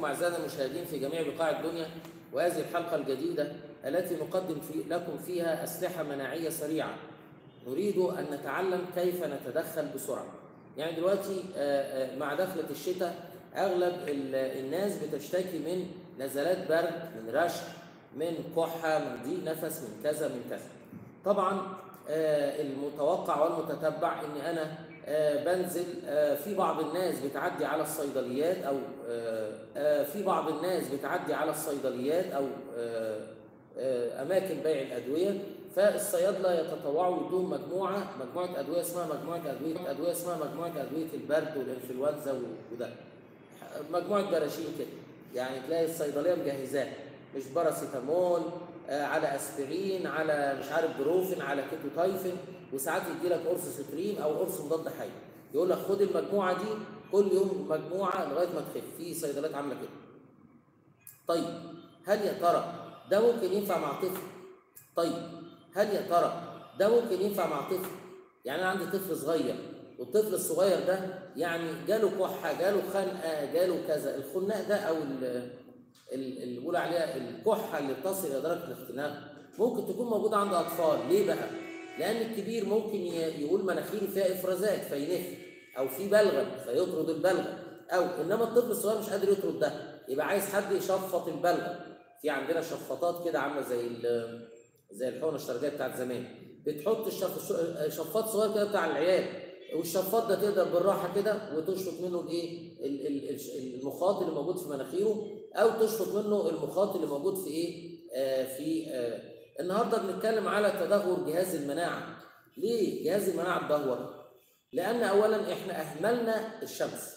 بكم أعزائنا المشاهدين في جميع بقاع الدنيا وهذه الحلقة الجديدة التي نقدم في لكم فيها أسلحة مناعية سريعة نريد أن نتعلم كيف نتدخل بسرعة يعني دلوقتي آه، آه، مع دخلة الشتاء أغلب ال- الناس بتشتكي من نزلات برد من رشح من كحة من ضيق نفس من كذا من كذا طبعا آه، المتوقع والمتتبع ان انا آه، بنزل آه، في بعض الناس بتعدي على الصيدليات او آه، آه، في بعض الناس بتعدي على الصيدليات او آه، آه، اماكن بيع الادويه فالصيادله يتطوعوا يدوهم مجموعه مجموعه ادويه اسمها مجموعه ادويه ادويه اسمها مجموعه ادويه البرد والانفلونزا وده مجموعه براشيم كده يعني تلاقي الصيدليه مجهزاها مش باراسيتامول آه، على اسبرين على مش عارف بروفين على كيتوتايفين وساعات يدي لك قرص ستريم او قرص مضاد حيوي يقول لك خد المجموعه دي كل يوم مجموعه لغايه ما تخف في صيدليات عامله كده طيب هل يا ترى ده ممكن ينفع مع طفل طيب هل يا ترى ده ممكن ينفع مع طفل يعني انا عندي طفل صغير والطفل الصغير ده يعني جاله كحه جاله خنقه جاله كذا الخناق ده او ال- ال- اللي بيقول عليها الكحه اللي بتصل الى درجه الاختناق ممكن تكون موجوده عند اطفال ليه بقى لان الكبير ممكن ي- يقول مناخيري فيها افرازات فينف او في بلغم فيطرد البلغم او انما الطفل الصغير مش قادر يطرد ده يبقى عايز حد يشفط البلغم في عندنا شفاطات كده عامله زي ال- زي الحقنه الشرجيه بتاعت زمان بتحط الشف... شفاط صغير كده بتاع العيال والشفاط ده تقدر بالراحه كده وتشفط منه الايه ال- ال- ال- المخاط اللي موجود في مناخيره او تشفط منه المخاط اللي موجود في ايه آه في آه النهارده بنتكلم على تدهور جهاز المناعه ليه جهاز المناعه اتدهور لان اولا احنا اهملنا الشمس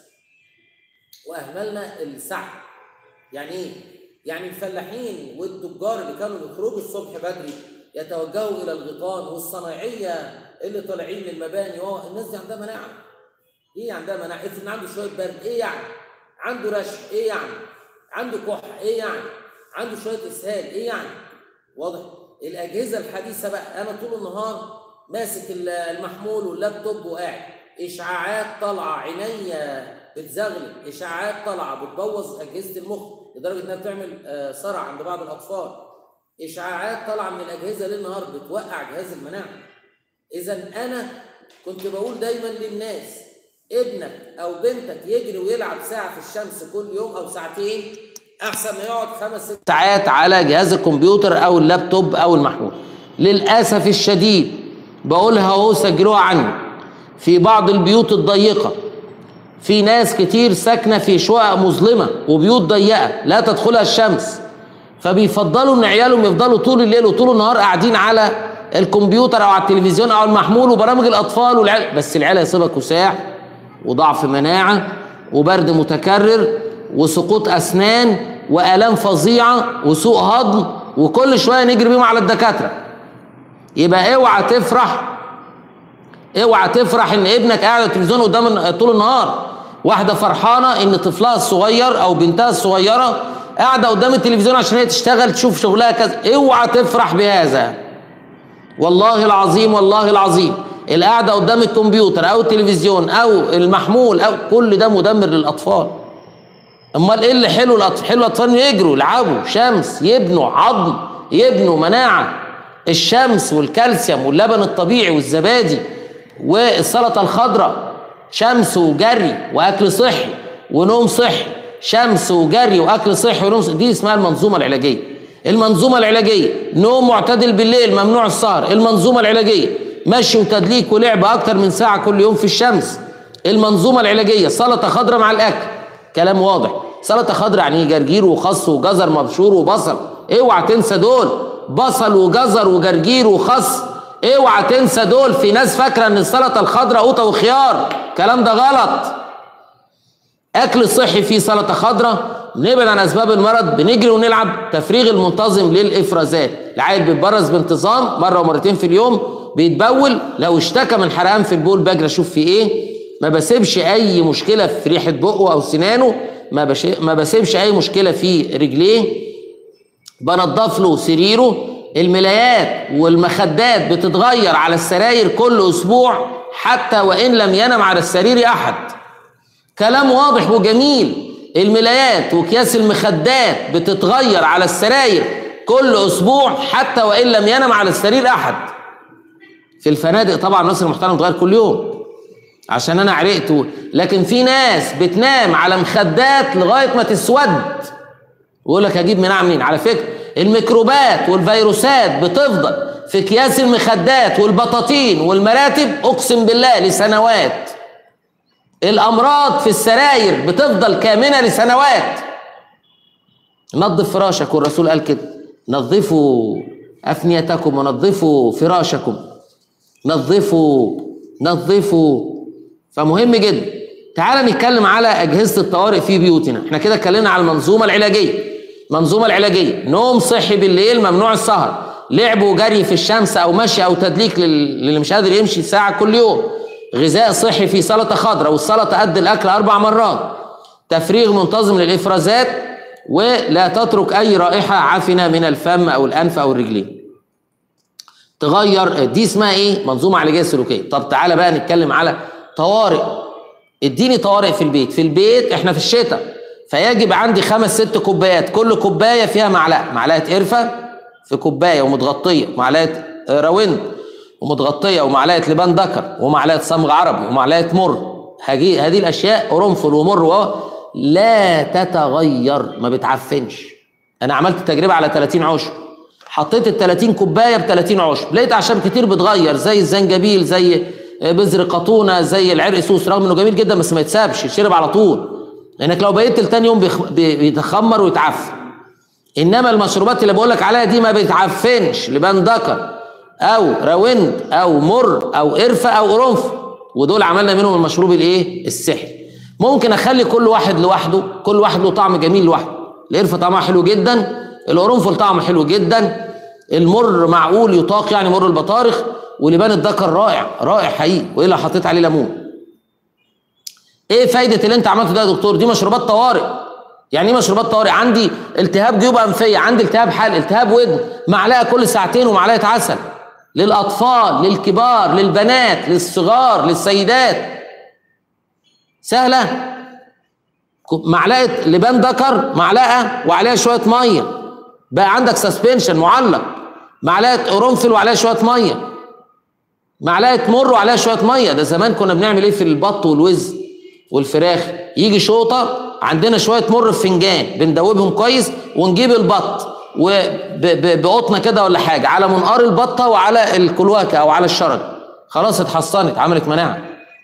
واهملنا السحب يعني ايه يعني الفلاحين والتجار اللي كانوا بيخرجوا الصبح بدري يتوجهوا الى الغيطان والصنايعيه اللي طالعين للمباني اه الناس دي عندها مناعه ايه عندها مناعه افرض عنده شويه برد ايه يعني عنده رشح ايه يعني عنده كحه ايه يعني عنده شويه اسهال ايه يعني واضح الاجهزه الحديثه بقى انا طول النهار ماسك ال- المحمول واللابتوب وقاعد اشعاعات طالعه عينيا بتزغلل اشعاعات طالعه بتبوظ اجهزه المخ لدرجه انها بتعمل آه، صرع عند بعض الاطفال اشعاعات طالعه من الاجهزه ليل نهار بتوقع جهاز المناعه اذا انا كنت بقول دايما للناس ابنك او بنتك يجري ويلعب ساعه في الشمس كل يوم او ساعتين احسن ما يقعد خمس ست ساعات على جهاز الكمبيوتر او اللابتوب او المحمول للاسف الشديد بقولها اهو سجلوها عني في بعض البيوت الضيقه في ناس كتير ساكنه في شقق مظلمه وبيوت ضيقه لا تدخلها الشمس فبيفضلوا ان عيالهم يفضلوا طول الليل وطول النهار قاعدين على الكمبيوتر او على التلفزيون او المحمول وبرامج الاطفال والعيال بس العيال هيصيبها كساح وضعف مناعه وبرد متكرر وسقوط اسنان والام فظيعه وسوء هضم وكل شويه نجري بيهم على الدكاتره يبقى اوعى تفرح اوعى تفرح ان ابنك قاعد على التلفزيون قدام الن- طول النهار واحده فرحانه ان طفلها الصغير او بنتها الصغيره قاعده قدام التلفزيون عشان هي تشتغل تشوف شغلها كذا اوعى تفرح بهذا والله العظيم والله العظيم القعده قدام الكمبيوتر او التلفزيون او المحمول او كل ده مدمر للاطفال امال ايه اللي حلو الاطفال حلو الاطفال يجروا يلعبوا شمس يبنوا عظم يبنوا مناعه الشمس والكالسيوم واللبن الطبيعي والزبادي والسلطه الخضراء شمس وجري واكل صحي ونوم صحي شمس وجري واكل صحي ونوم صحي. دي اسمها المنظومه العلاجيه المنظومه العلاجيه نوم معتدل بالليل ممنوع السهر المنظومه العلاجيه مشي وتدليك ولعب اكتر من ساعه كل يوم في الشمس المنظومه العلاجيه سلطه خضراء مع الاكل كلام واضح سلطه خضراء يعني ايه جرجير وخس وجزر مبشور وبصل اوعى تنسى دول بصل وجزر وجرجير وخس اوعى تنسى دول في ناس فاكره ان السلطه الخضراء قوطه وخيار الكلام ده غلط اكل صحي فيه سلطه خضراء نبعد عن اسباب المرض بنجري ونلعب تفريغ المنتظم للافرازات العيل بيتبرز بانتظام مره ومرتين في اليوم بيتبول لو اشتكى من حرقان في البول بجري اشوف في ايه ما بسيبش اي مشكله في ريحه بقه او سنانه ما, بش... ما بسيبش اي مشكله في رجليه بنضف له سريره الملايات والمخدات بتتغير على السراير كل اسبوع حتى وان لم ينم على السرير احد كلام واضح وجميل الملايات واكياس المخدات بتتغير على السراير كل اسبوع حتى وان لم ينم على السرير احد في الفنادق طبعا الناس المحترمه بتغير كل يوم عشان انا عرقت و- لكن في ناس بتنام على مخدات لغايه ما تسود ويقول لك هجيب منها منين على فكره الميكروبات والفيروسات بتفضل في اكياس المخدات والبطاطين والمراتب اقسم بالله لسنوات الامراض في السراير بتفضل كامنه لسنوات نظف فراشك والرسول قال كده نظفوا افنيتكم ونظفوا فراشكم نظفوا نظفوا فمهم جدا تعال نتكلم على اجهزه الطوارئ في بيوتنا احنا كده اتكلمنا على المنظومه العلاجيه المنظومه العلاجيه نوم صحي بالليل ممنوع السهر لعب وجري في الشمس او مشي او تدليك لل- للي مش قادر يمشي ساعه كل يوم غذاء صحي في سلطه خضراء والسلطه قد الاكل اربع مرات تفريغ منتظم للافرازات ولا تترك اي رائحه عفنه من الفم او الانف او الرجلين تغير دي اسمها ايه منظومه علاجيه سلوكيه طب تعالى بقى نتكلم على طوارئ اديني طوارئ في البيت في البيت احنا في الشتاء فيجب عندي خمس ست كوبايات كل كوبايه فيها معلقه معلقه قرفه في كوبايه ومتغطيه معلقه راوند ومتغطيه ومعلقه لبان دكر ومعلقه صمغ عربي ومعلقه مر هجي هذه الاشياء قرنفل ومر و لا تتغير ما بتعفنش انا عملت تجربه على 30 عشب حطيت ال 30 كوبايه ب 30 عشب لقيت اعشاب كتير بتغير زي الزنجبيل زي بذر قطونه زي العرق سوس رغم انه جميل جدا بس ما يتسابش يتشرب على طول لانك لو بقيت تاني يوم بيخ- بي- بيتخمر ويتعفن انما المشروبات اللي بقول لك عليها دي ما بتعفنش لبان دكر او راوند او مر او قرفه او قرنفل ودول عملنا منهم المشروب الايه السحري ممكن اخلي كل واحد لوحده كل واحد له طعم جميل لوحده القرفه طعمها حلو جدا القرنفل طعمه حلو جدا المر معقول يطاق يعني مر البطارخ ولبان الدكر رائع رائع حقيقي والا حطيت عليه ليمون ايه فايده اللي انت عملته ده يا دكتور دي مشروبات طوارئ يعني ايه مشروبات طوارئ عندي التهاب جيوب انفيه عندي التهاب حلق التهاب ودن معلقه كل ساعتين ومعلقه عسل للاطفال للكبار للبنات للصغار للسيدات سهله معلقه لبان دكر معلقه وعليها شويه ميه بقى عندك سسبنشن معلق معلقه قرنفل وعليها شويه ميه معلقه مر وعليها شويه ميه ده زمان كنا بنعمل ايه في البط والوز والفراخ يجي شوطه عندنا شويه مر في فنجان بندوبهم كويس ونجيب البط وبقطنه كده ولا حاجه على منقار البطه وعلى الكلواكه او على الشرج خلاص اتحصنت عملت مناعه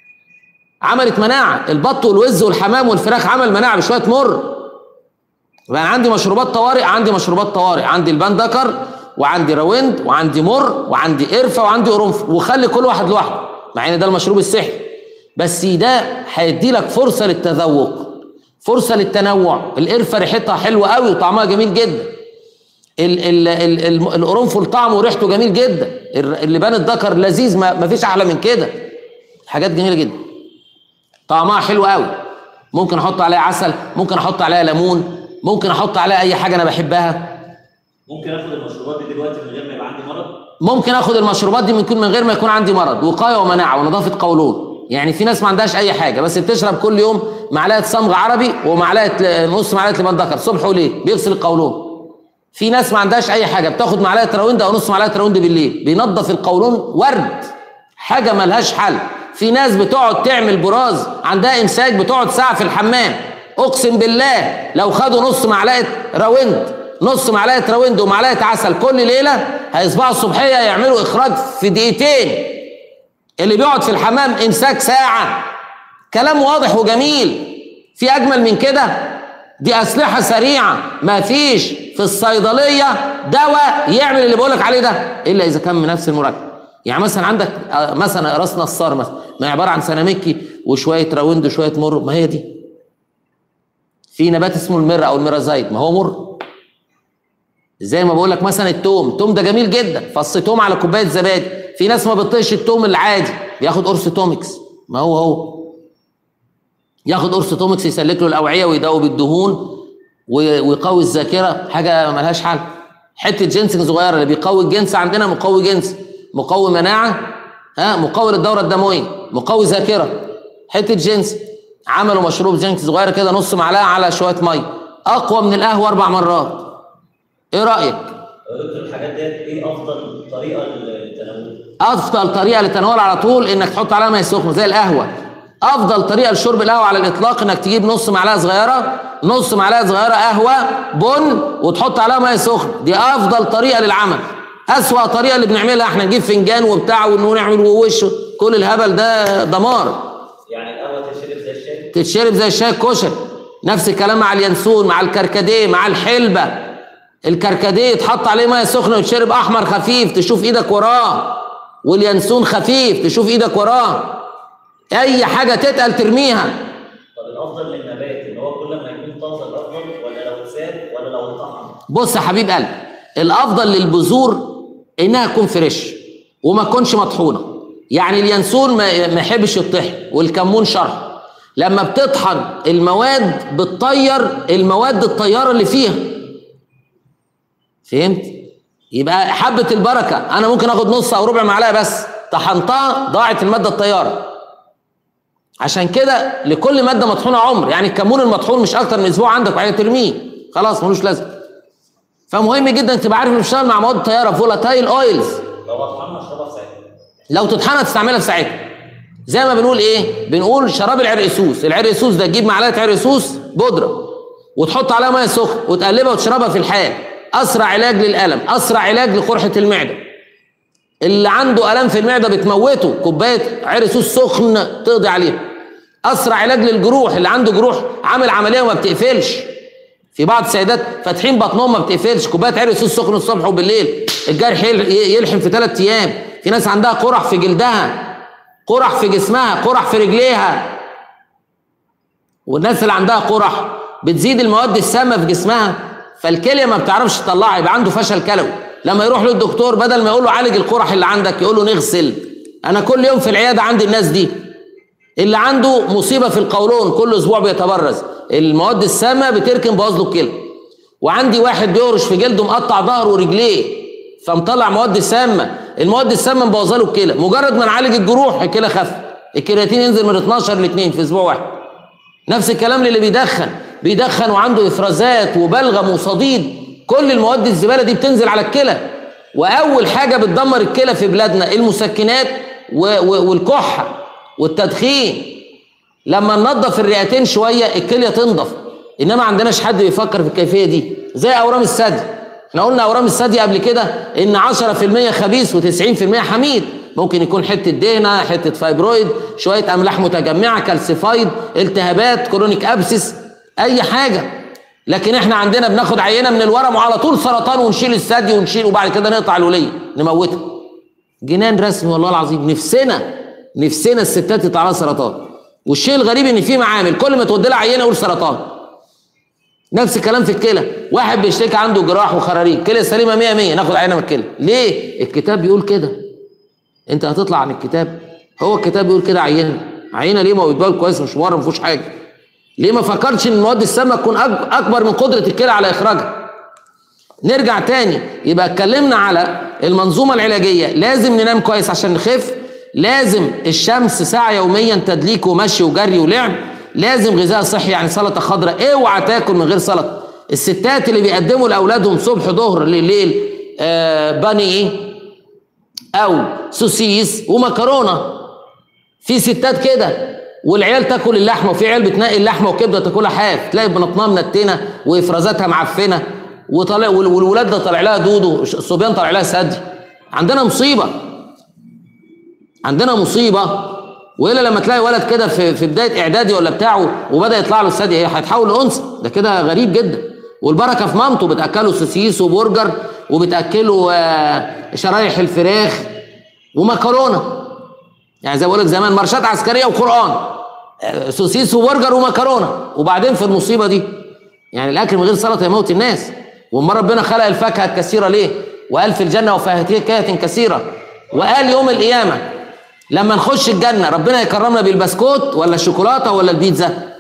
عملت مناعه البط والوز والحمام والفراخ عمل مناعه بشويه مر يبقى انا عندي مشروبات طوارئ عندي مشروبات طوارئ عندي البان دكر وعندي راوند وعندي مر وعندي قرفه وعندي قرنفل وخلي كل واحد لوحده مع ان ده المشروب السحري بس ده هيدي لك فرصه للتذوق فرصه للتنوع القرفه ريحتها حلوه قوي وطعمها جميل جدا ال- ال- ال- ال- القرنفل طعمه وريحته جميل جدا الر- اللبان الدكر لذيذ ما ما فيش احلى من كده حاجات جميله جدا طعمها حلو قوي ممكن احط عليها عسل ممكن احط عليها ليمون ممكن احط عليها اي حاجه انا بحبها ممكن اخد المشروبات دي دلوقتي من غير ما يبقى عندي مرض ممكن اخد المشروبات دي من من غير ما يكون عندي مرض وقايه ومناعه ونظافه قولون يعني في ناس ما عندهاش اي حاجه بس بتشرب كل يوم معلقه صمغ عربي ومعلقه ل- نص معلقه لبان دكر صبح وليل بيغسل القولون في ناس ما عندهاش اي حاجه بتاخد معلقه راوند او نص معلقه راوند بالليل بينظف القولون ورد حاجه ملهاش حل في ناس بتقعد تعمل براز عندها امساك بتقعد ساعه في الحمام اقسم بالله لو خدوا نص معلقه راوند نص معلقه راوند ومعلقه عسل كل ليله هيصبحوا الصبحيه يعملوا اخراج في دقيقتين اللي بيقعد في الحمام امساك ساعه كلام واضح وجميل في اجمل من كده دي اسلحه سريعه ما فيش في الصيدليه دواء يعمل اللي بقولك عليه ده الا اذا كان من نفس المركب يعني مثلا عندك آه، مثلا راس نصار مثلا ما هي عباره عن سيراميكي وشويه راوند وشويه مر ما هي دي في نبات اسمه المر او الميرازايد ما هو مر زي ما بقول لك مثلا التوم التوم ده جميل جدا فص توم على كوبايه زبادي في ناس ما بتطيش التوم العادي بياخد قرص تومكس ما هو هو ياخد قرص تومكس يسلك له الاوعيه ويداوي الدهون و- ويقوي الذاكره حاجه ملهاش حل حته جنسنج صغيره اللي بيقوي الجنس عندنا مقوي جنس مقوي مناعه ها مقوي للدوره الدمويه مقوي ذاكره حته جنس عملوا مشروب زنك صغير كده نص معلقه على شويه ميه اقوى من القهوه اربع مرات ايه رايك يا دكتور الحاجات ديت ايه افضل طريقه للتناول؟ افضل طريقه للتناول على طول انك تحط عليها ميه سخنه زي القهوه افضل طريقه لشرب القهوه على الاطلاق انك تجيب نص معلقه صغيره نص معلقه صغيره قهوه بن وتحط عليها ميه سخنه دي افضل طريقه للعمل اسوا طريقه اللي بنعملها احنا نجيب فنجان وبتاع ونعمل ووش كل الهبل ده دمار يعني القهوه تشرب زي الشاي؟ تتشرب زي الشاي الكشري نفس الكلام مع اليانسون مع الكركديه مع الحلبه الكركديه يتحط عليه ميه سخنه ويتشرب احمر خفيف تشوف ايدك وراه واليانسون خفيف تشوف ايدك وراه اي حاجه تتقل ترميها طب الافضل للنبات ان هو كل ما يكون طازه الافضل ولا لو اتساب ولا لو اتطحن؟ بص يا حبيب قلبي الافضل للبذور انها تكون فريش وما تكونش مطحونه يعني اليانسون ما ما يحبش يطحن والكمون شرح لما بتطحن المواد بتطير المواد الطياره اللي فيها فهمت يبقى حبه البركه انا ممكن اخد نص او ربع معلقه بس طحنتها ضاعت الماده الطياره عشان كده لكل ماده مطحونه عمر يعني الكمون المطحون مش اكتر من اسبوع عندك وبعدين ترميه خلاص ملوش لازمه فمهم جدا تبقى عارف انه بيشتغل مع مواد طياره فولاتايل اويلز لو اتطحن اشربها في ساعتها لو تطحنها تستعملها في ساعتها زي ما بنقول ايه بنقول شراب العرقسوس العرقسوس ده تجيب معلقه عرقسوس بودره وتحط عليها ميه سخنه وتقلبها وتشربها في الحال اسرع علاج للالم اسرع علاج لقرحه المعده اللي عنده الام في المعده بتموته كوبايه عرقسوس سخن تقضي عليه اسرع علاج للجروح اللي عنده جروح عامل عمليه وما بتقفلش في بعض السيدات فاتحين بطنهم ما بتقفلش كوبايه عرقسوس سخن الصبح وبالليل الجرح يل- يلحم في ثلاث ايام في ناس عندها قرح في جلدها قرح في جسمها قرح في رجليها والناس اللي عندها قرح بتزيد المواد السامه في جسمها فالكليه ما بتعرفش تطلعها يبقى عنده فشل كلوي لما يروح للدكتور بدل ما يقول له عالج القرح اللي عندك يقول له نغسل انا كل يوم في العياده عندي الناس دي اللي عنده مصيبه في القولون كل اسبوع بيتبرز المواد السامه بتركن بوظ له الكلى وعندي واحد بيهرش في جلده مقطع ظهره ورجليه فمطلع مواد سامه المواد السامه مبوظه له الكلى مجرد ما نعالج الجروح الكلى خف الكرياتين ينزل من 12 ل 2 في اسبوع واحد نفس الكلام للي بيدخن بيدخن وعنده افرازات وبلغم وصديد كل المواد الزباله دي بتنزل على الكلى واول حاجه بتدمر الكلى في بلادنا المسكنات و- و- والكحه والتدخين لما ننظف الرئتين شويه الكليه تنضف انما ما عندناش حد بيفكر في الكيفيه دي زي اورام الثدي احنا قلنا اورام الثدي قبل كده ان 10% خبيث و90% حميد ممكن يكون حته دهنه حته فايبرويد شويه املاح متجمعه كالسيفايد التهابات كرونيك ابسس اي حاجه لكن احنا عندنا بناخد عينه من الورم وعلى طول سرطان ونشيل الثدي ونشيل وبعد كده نقطع الوليه نموتها جنان رسمي والله العظيم نفسنا نفسنا الستات يطلع لها سرطان والشيء الغريب ان في معامل كل ما تودي لها عينه يقول سرطان نفس الكلام في الكلى واحد بيشتكي عنده جراح وخراريج كلى سليمه 100 100 ناخد عينه من الكلى ليه الكتاب بيقول كده انت هتطلع عن الكتاب هو الكتاب بيقول كده عينه عينه ليه ما هو بيتبال كويس مش مره ما فيهوش حاجه ليه ما فكرتش ان المواد السامه تكون أك- اكبر من قدره الكلى على اخراجها نرجع تاني يبقى اتكلمنا على المنظومه العلاجيه لازم ننام كويس عشان نخف لازم الشمس ساعه يوميا تدليك ومشي وجري ولعب لازم غذاء صحي يعني سلطه خضراء اوعى تاكل من غير سلطه الستات اللي بيقدموا لاولادهم صبح ظهر لليل آه باني ايه او سوسيس ومكرونه في ستات كده والعيال تاكل اللحمه وفي عيال بتنقي اللحمه وكبده تاكلها حاف تلاقي بنطنها منتنه وافرازاتها معفنه وطالع وال- والولاد ده طالع لها دودو الصبيان طالع لها ثدي عندنا مصيبه عندنا مصيبه والا لما تلاقي ولد كده في في بدايه اعدادي ولا بتاعه وبدا يطلع له الثدي هي هيتحول لانثى ده كده غريب جدا والبركه في مامته بتاكله سوسيس وبرجر وبتاكله آه، شرايح الفراخ ومكرونه يعني زي ما بقول لك زمان مارشات عسكريه وقران آه، سوسيس وبرجر ومكرونه وبعدين في المصيبه دي يعني الاكل من غير سلطه يموت الناس وما ربنا خلق الفاكهه الكثيره ليه وقال في الجنه وفاكهه كثيره وقال يوم القيامه لما نخش الجنه ربنا يكرمنا بالبسكوت ولا الشوكولاته ولا البيتزا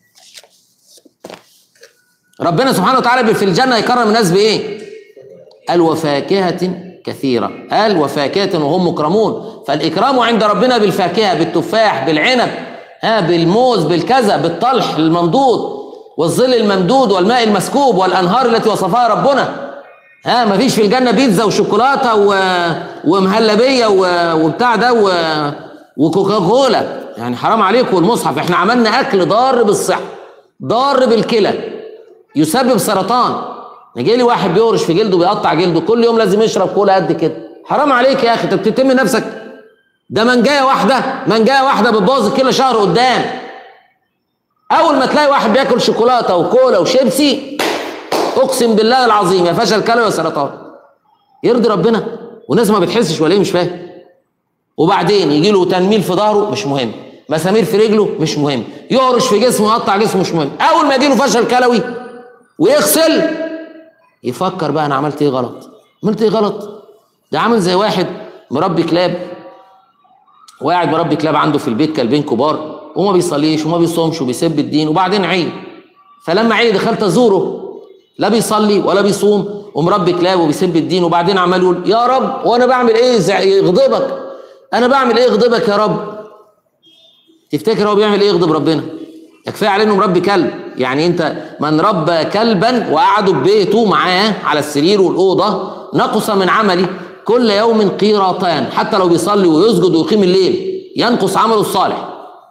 ربنا سبحانه وتعالى في الجنه يكرم الناس بايه قال وفاكهة كثيرة قال وفاكهة وهم مكرمون فالإكرام عند ربنا بالفاكهة بالتفاح بالعنب ها بالموز بالكذا بالطلح الممدود والظل الممدود والماء المسكوب والانهار التي وصفها ربنا ها مفيش في الجنه بيتزا وشوكولاته و... ومهلبيه و... وبتاع ده و... وكوكا كولا يعني حرام عليكم المصحف احنا عملنا اكل ضار بالصحه ضار بالكلى يسبب سرطان يجي لي واحد بيورش في جلده بيقطع جلده كل يوم لازم يشرب كولا قد كده حرام عليك يا اخي انت بتتم نفسك ده منجايه واحده منجايه واحده بتبوظ الكلى شهر قدام اول ما تلاقي واحد بياكل شوكولاته وكولا وشيبسي اقسم بالله العظيم يا فشل كلوي يا سرطان يرضي ربنا والناس ما بتحسش ولا ايه مش فاهم وبعدين يجي له تنميل في ظهره مش مهم مسامير في رجله مش مهم يهرش في جسمه يقطع جسمه مش مهم اول ما يجي له فشل كلوي ويغسل يفكر بقى انا عملت ايه غلط عملت ايه غلط ده عامل زي واحد مربي كلاب وقاعد مربي كلاب عنده في البيت كلبين كبار وما بيصليش وما بيصومش وبيسب الدين وبعدين عيد فلما عيد دخلت ازوره لا بيصلي ولا بيصوم ومربي كلاب وبيسب الدين وبعدين عمال يقول يا رب وانا بعمل ايه زع- يغضبك انا بعمل ايه يغضبك يا رب تفتكر هو بيعمل ايه يغضب ربنا ده كفايه عليه انه مربي كلب يعني انت من ربى كلبا وقعدوا في بيته معاه على السرير والاوضه نقص من عملي كل يوم قيراطان حتى لو بيصلي ويسجد ويقيم الليل ينقص عمله الصالح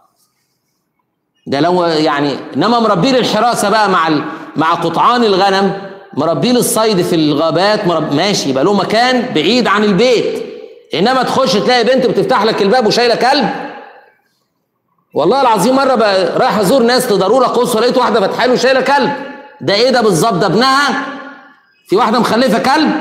ده لو يعني انما مربيه للحراسه بقى مع ال... مع قطعان الغنم مربيه للصيد في الغابات مرب... ماشي يبقى له مكان بعيد عن البيت انما تخش تلاقي بنت بتفتح لك الباب وشايله كلب والله العظيم مره بقى رايح ازور ناس لضروره قصوى لقيت واحده فاتحه له شايله كلب ده ايه ده بالظبط ده ابنها في واحده مخلفه كلب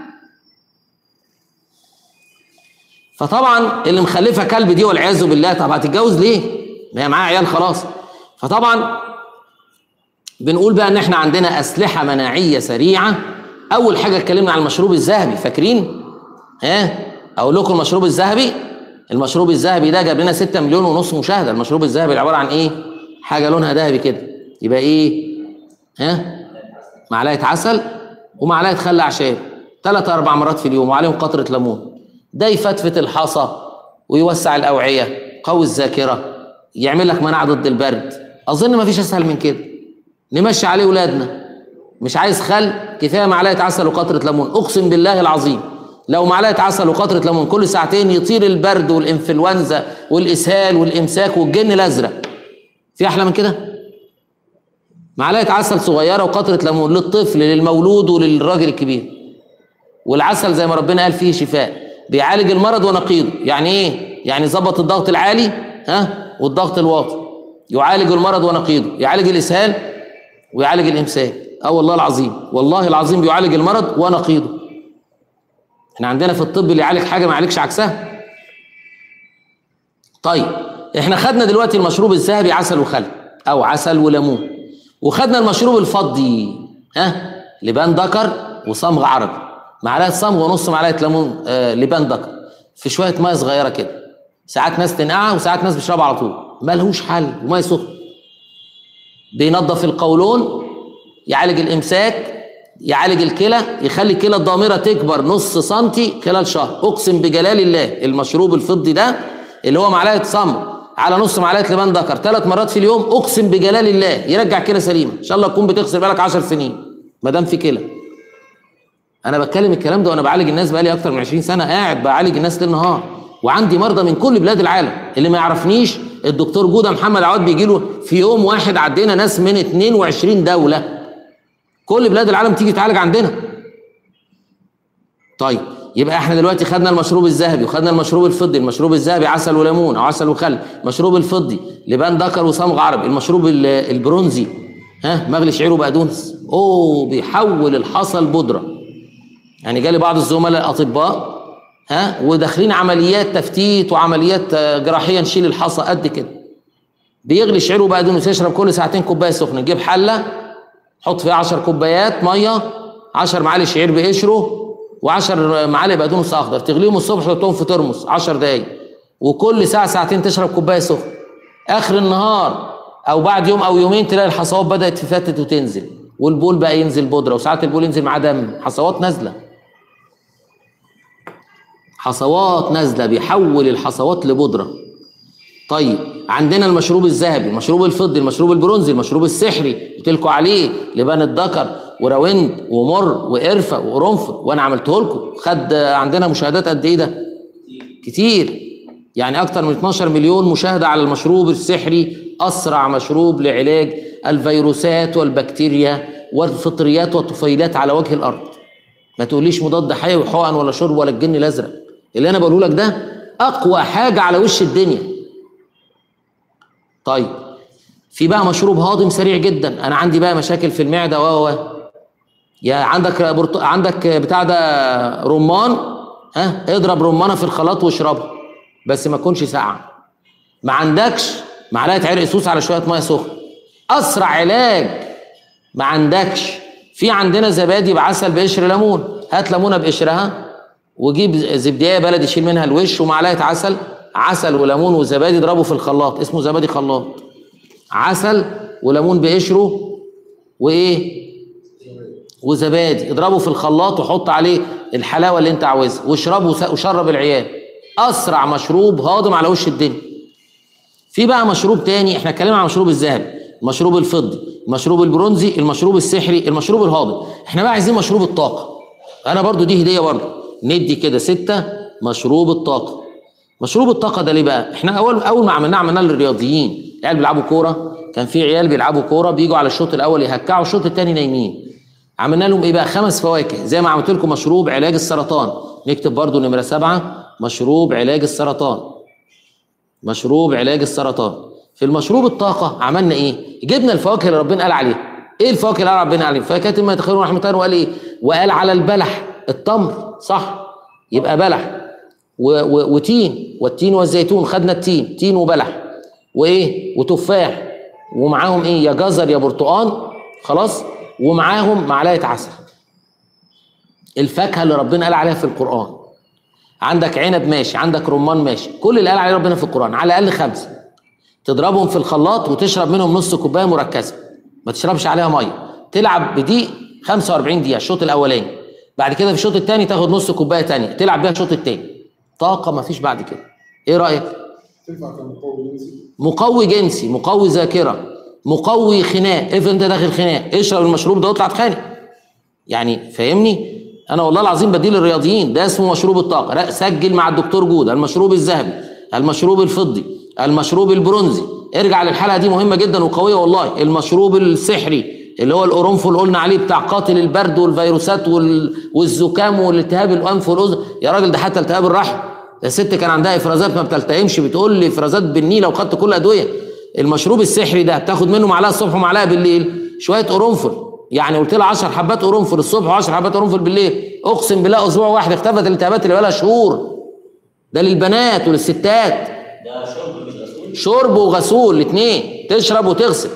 فطبعا اللي مخلفه كلب دي والعياذ بالله طب هتتجوز ليه؟ ما هي معاها عيال خلاص فطبعا بنقول بقى ان احنا عندنا اسلحه مناعيه سريعه اول حاجه اتكلمنا عن المشروب الذهبي فاكرين؟ ها؟ اقول لكم المشروب الذهبي المشروب الذهبي ده جاب لنا 6 مليون ونص مشاهده المشروب الذهبي عباره عن ايه؟ حاجه لونها ذهبي كده يبقى ايه؟ ها؟ معلقه عسل ومعلقه خل اعشاب ثلاث اربع مرات في اليوم وعليهم قطره ليمون ده يفتفت الحصى ويوسع الاوعيه قوي الذاكره يعمل لك مناعه ضد البرد اظن ما فيش اسهل من كده نمشي عليه ولادنا مش عايز خل كفايه معلقه عسل وقطره ليمون اقسم بالله العظيم لو معلقه عسل وقطره ليمون كل ساعتين يطير البرد والانفلونزا والاسهال والامساك والجن الازرق في احلى من كده معلقه عسل صغيره وقطره ليمون للطفل للمولود وللراجل الكبير والعسل زي ما ربنا قال فيه شفاء بيعالج المرض ونقيضه يعني ايه يعني يظبط الضغط العالي ها والضغط الواطي يعالج المرض ونقيضه يعالج الاسهال ويعالج الامساك اه والله العظيم والله العظيم بيعالج المرض ونقيضه احنا عندنا في الطب اللي يعالج حاجه ما يعالجش عكسها طيب احنا خدنا دلوقتي المشروب الذهبي عسل وخل او عسل وليمون وخدنا المشروب الفضي ها لبان دكر وصمغ عربي معلقه صمغ ونص معلقه ليمون آه لبان دكر في شويه ميه صغيره كده ساعات ناس تنقعها وساعات ناس بتشربها على طول ملهوش حل وميه سخنه بينظف القولون يعالج الامساك يعالج الكلى يخلي الكلى الضامره تكبر نص سنتي خلال شهر اقسم بجلال الله المشروب الفضي ده اللي هو معلقه صمغ على نص معلقه لبان دكر ثلاث مرات في اليوم اقسم بجلال الله يرجع كلى سليمه ان شاء الله تكون بتغسل بالك 10 سنين ما دام في كلى انا بتكلم الكلام ده وانا بعالج الناس بقالي اكتر من 20 سنه قاعد بعالج الناس ليل نهار وعندي مرضى من كل بلاد العالم اللي ما يعرفنيش الدكتور جوده محمد عواد بيجي له في يوم واحد عدينا ناس من 22 دوله كل بلاد العالم تيجي تعالج عندنا طيب يبقى احنا دلوقتي خدنا المشروب الذهبي وخدنا المشروب الفضي المشروب الذهبي عسل وليمون او عسل وخل المشروب الفضي لبان دكر وصمغ عربي المشروب ال- البرونزي ها مغلي شعير وبقدونس اوه بيحول الحصى لبودره يعني جالي بعض الزملاء الاطباء ها وداخلين عمليات تفتيت وعمليات آه، جراحيه نشيل الحصى قد كده بيغلي شعير وبقدونس يشرب كل ساعتين كوبايه سخنه نجيب حله حط فيها 10 كوبايات ميه 10 معالق شعير بقشره و10 معالق بقدونس اخضر تغليهم الصبح تحطهم في ترمس 10 دقايق وكل ساعه ساعتين تشرب كوبايه سخنه اخر النهار او بعد يوم او يومين تلاقي الحصوات بدات تفتت وتنزل والبول بقى ينزل بودره وساعات البول ينزل معاه دم حصوات نازله حصوات نازله بيحول الحصوات لبودره طيب عندنا المشروب الذهبي المشروب الفضي المشروب البرونزي المشروب السحري قلت لكم عليه لبان الذكر وراوند ومر وقرفه وقرنفل وانا عملته لكم خد عندنا مشاهدات قد ايه ده كتير يعني اكتر من 12 مليون مشاهده على المشروب السحري اسرع مشروب لعلاج الفيروسات والبكتيريا والفطريات والطفيلات على وجه الارض ما تقوليش مضاد حيوي حقن ولا شرب ولا الجن الازرق اللي انا بقوله لك ده اقوى حاجه على وش الدنيا طيب في بقى مشروب هاضم سريع جدا انا عندي بقى مشاكل في المعده و و يا عندك برت... عندك بتاع ده رمان ها اضرب رمانه في الخلاط واشربها بس ما تكونش ساقعه ما عندكش معلقه عرق سوس على شويه ميه سخنه اسرع علاج ما عندكش في عندنا زبادي بعسل بقشر ليمون هات ليمونه بقشرها وجيب زبديه بلدي شيل منها الوش ومعلقه عسل عسل وليمون وزبادي اضربه في الخلاط اسمه زبادي خلاط عسل وليمون بقشره وايه وزبادي اضربه في الخلاط وحط عليه الحلاوه اللي انت عاوزها واشربه وس- وشرب العيال اسرع مشروب هاضم على وش الدنيا في بقى مشروب تاني احنا اتكلمنا عن المشروب الذهبي المشروب الفضي المشروب البرونزي المشروب السحري المشروب الهاضم احنا بقى عايزين مشروب الطاقه انا برضو دي هديه برضو ندي كده ستة مشروب الطاقه مشروب الطاقه ده ليه بقى احنا اول اول ما عملناه عملناه للرياضيين العيال بيلعبوا كوره كان في عيال بيلعبوا كوره بيجوا على الشوط الاول يهكعوا الشوط الثاني نايمين عملنا لهم ايه بقى خمس فواكه زي ما عملت لكم مشروب علاج السرطان نكتب برضو نمره سبعة مشروب علاج السرطان مشروب علاج السرطان في المشروب الطاقة عملنا ايه؟ جبنا الفواكه اللي ربنا قال عليها. ايه الفواكه اللي قال ربنا عليها؟ فاكهة ما يتخيرون رحمة الله وقال ايه؟ وقال على البلح التمر صح؟ يبقى بلح و و وتين والتين والزيتون خدنا التين تين وبلح وايه؟ وتفاح ومعاهم ايه؟ يا جزر يا برتقان خلاص؟ ومعاهم معلقة عسل. الفاكهة اللي ربنا قال عليها في القرآن. عندك عنب ماشي عندك رمان ماشي كل اللي قال عليه ربنا في القرآن على الأقل خمسة تضربهم في الخلاط وتشرب منهم نص كوباية مركزة ما تشربش عليها مية تلعب بدقيق 45 دقيقة الشوط الأولاني بعد كده في الشوط الثاني تاخد نص كوباية تانية تلعب بيها الشوط الثاني طاقة ما فيش بعد كده إيه رأيك؟ تنفع كمقوي جنسي مقوي جنسي مقوي ذاكرة مقوي خناق افرض انت داخل خناق اشرب المشروب ده واطلع اتخانق يعني فاهمني انا والله العظيم بديل الرياضيين ده اسمه مشروب الطاقه لا سجل مع الدكتور جود المشروب الذهبي المشروب الفضي المشروب البرونزي ارجع للحلقه دي مهمه جدا وقويه والله المشروب السحري اللي هو القرنفل قلنا عليه بتاع قاتل البرد والفيروسات وال... والزكام والالتهاب الانف والاذن يا راجل ده حتى التهاب الرحم يا ست كان عندها افرازات ما بتلتئمش بتقول لي افرازات بالنيله وخدت كل الادويه المشروب السحري ده بتاخد منه معلقه الصبح ومعلقه بالليل شويه قرنفل يعني قلت لها 10 حبات قرنفل الصبح و10 حبات قرنفل بالليل اقسم بالله اسبوع واحد اختفت الالتهابات اللي بقالها شهور ده للبنات وللستات ده شرب مش غسول شرب وغسول الاثنين تشرب وتغسل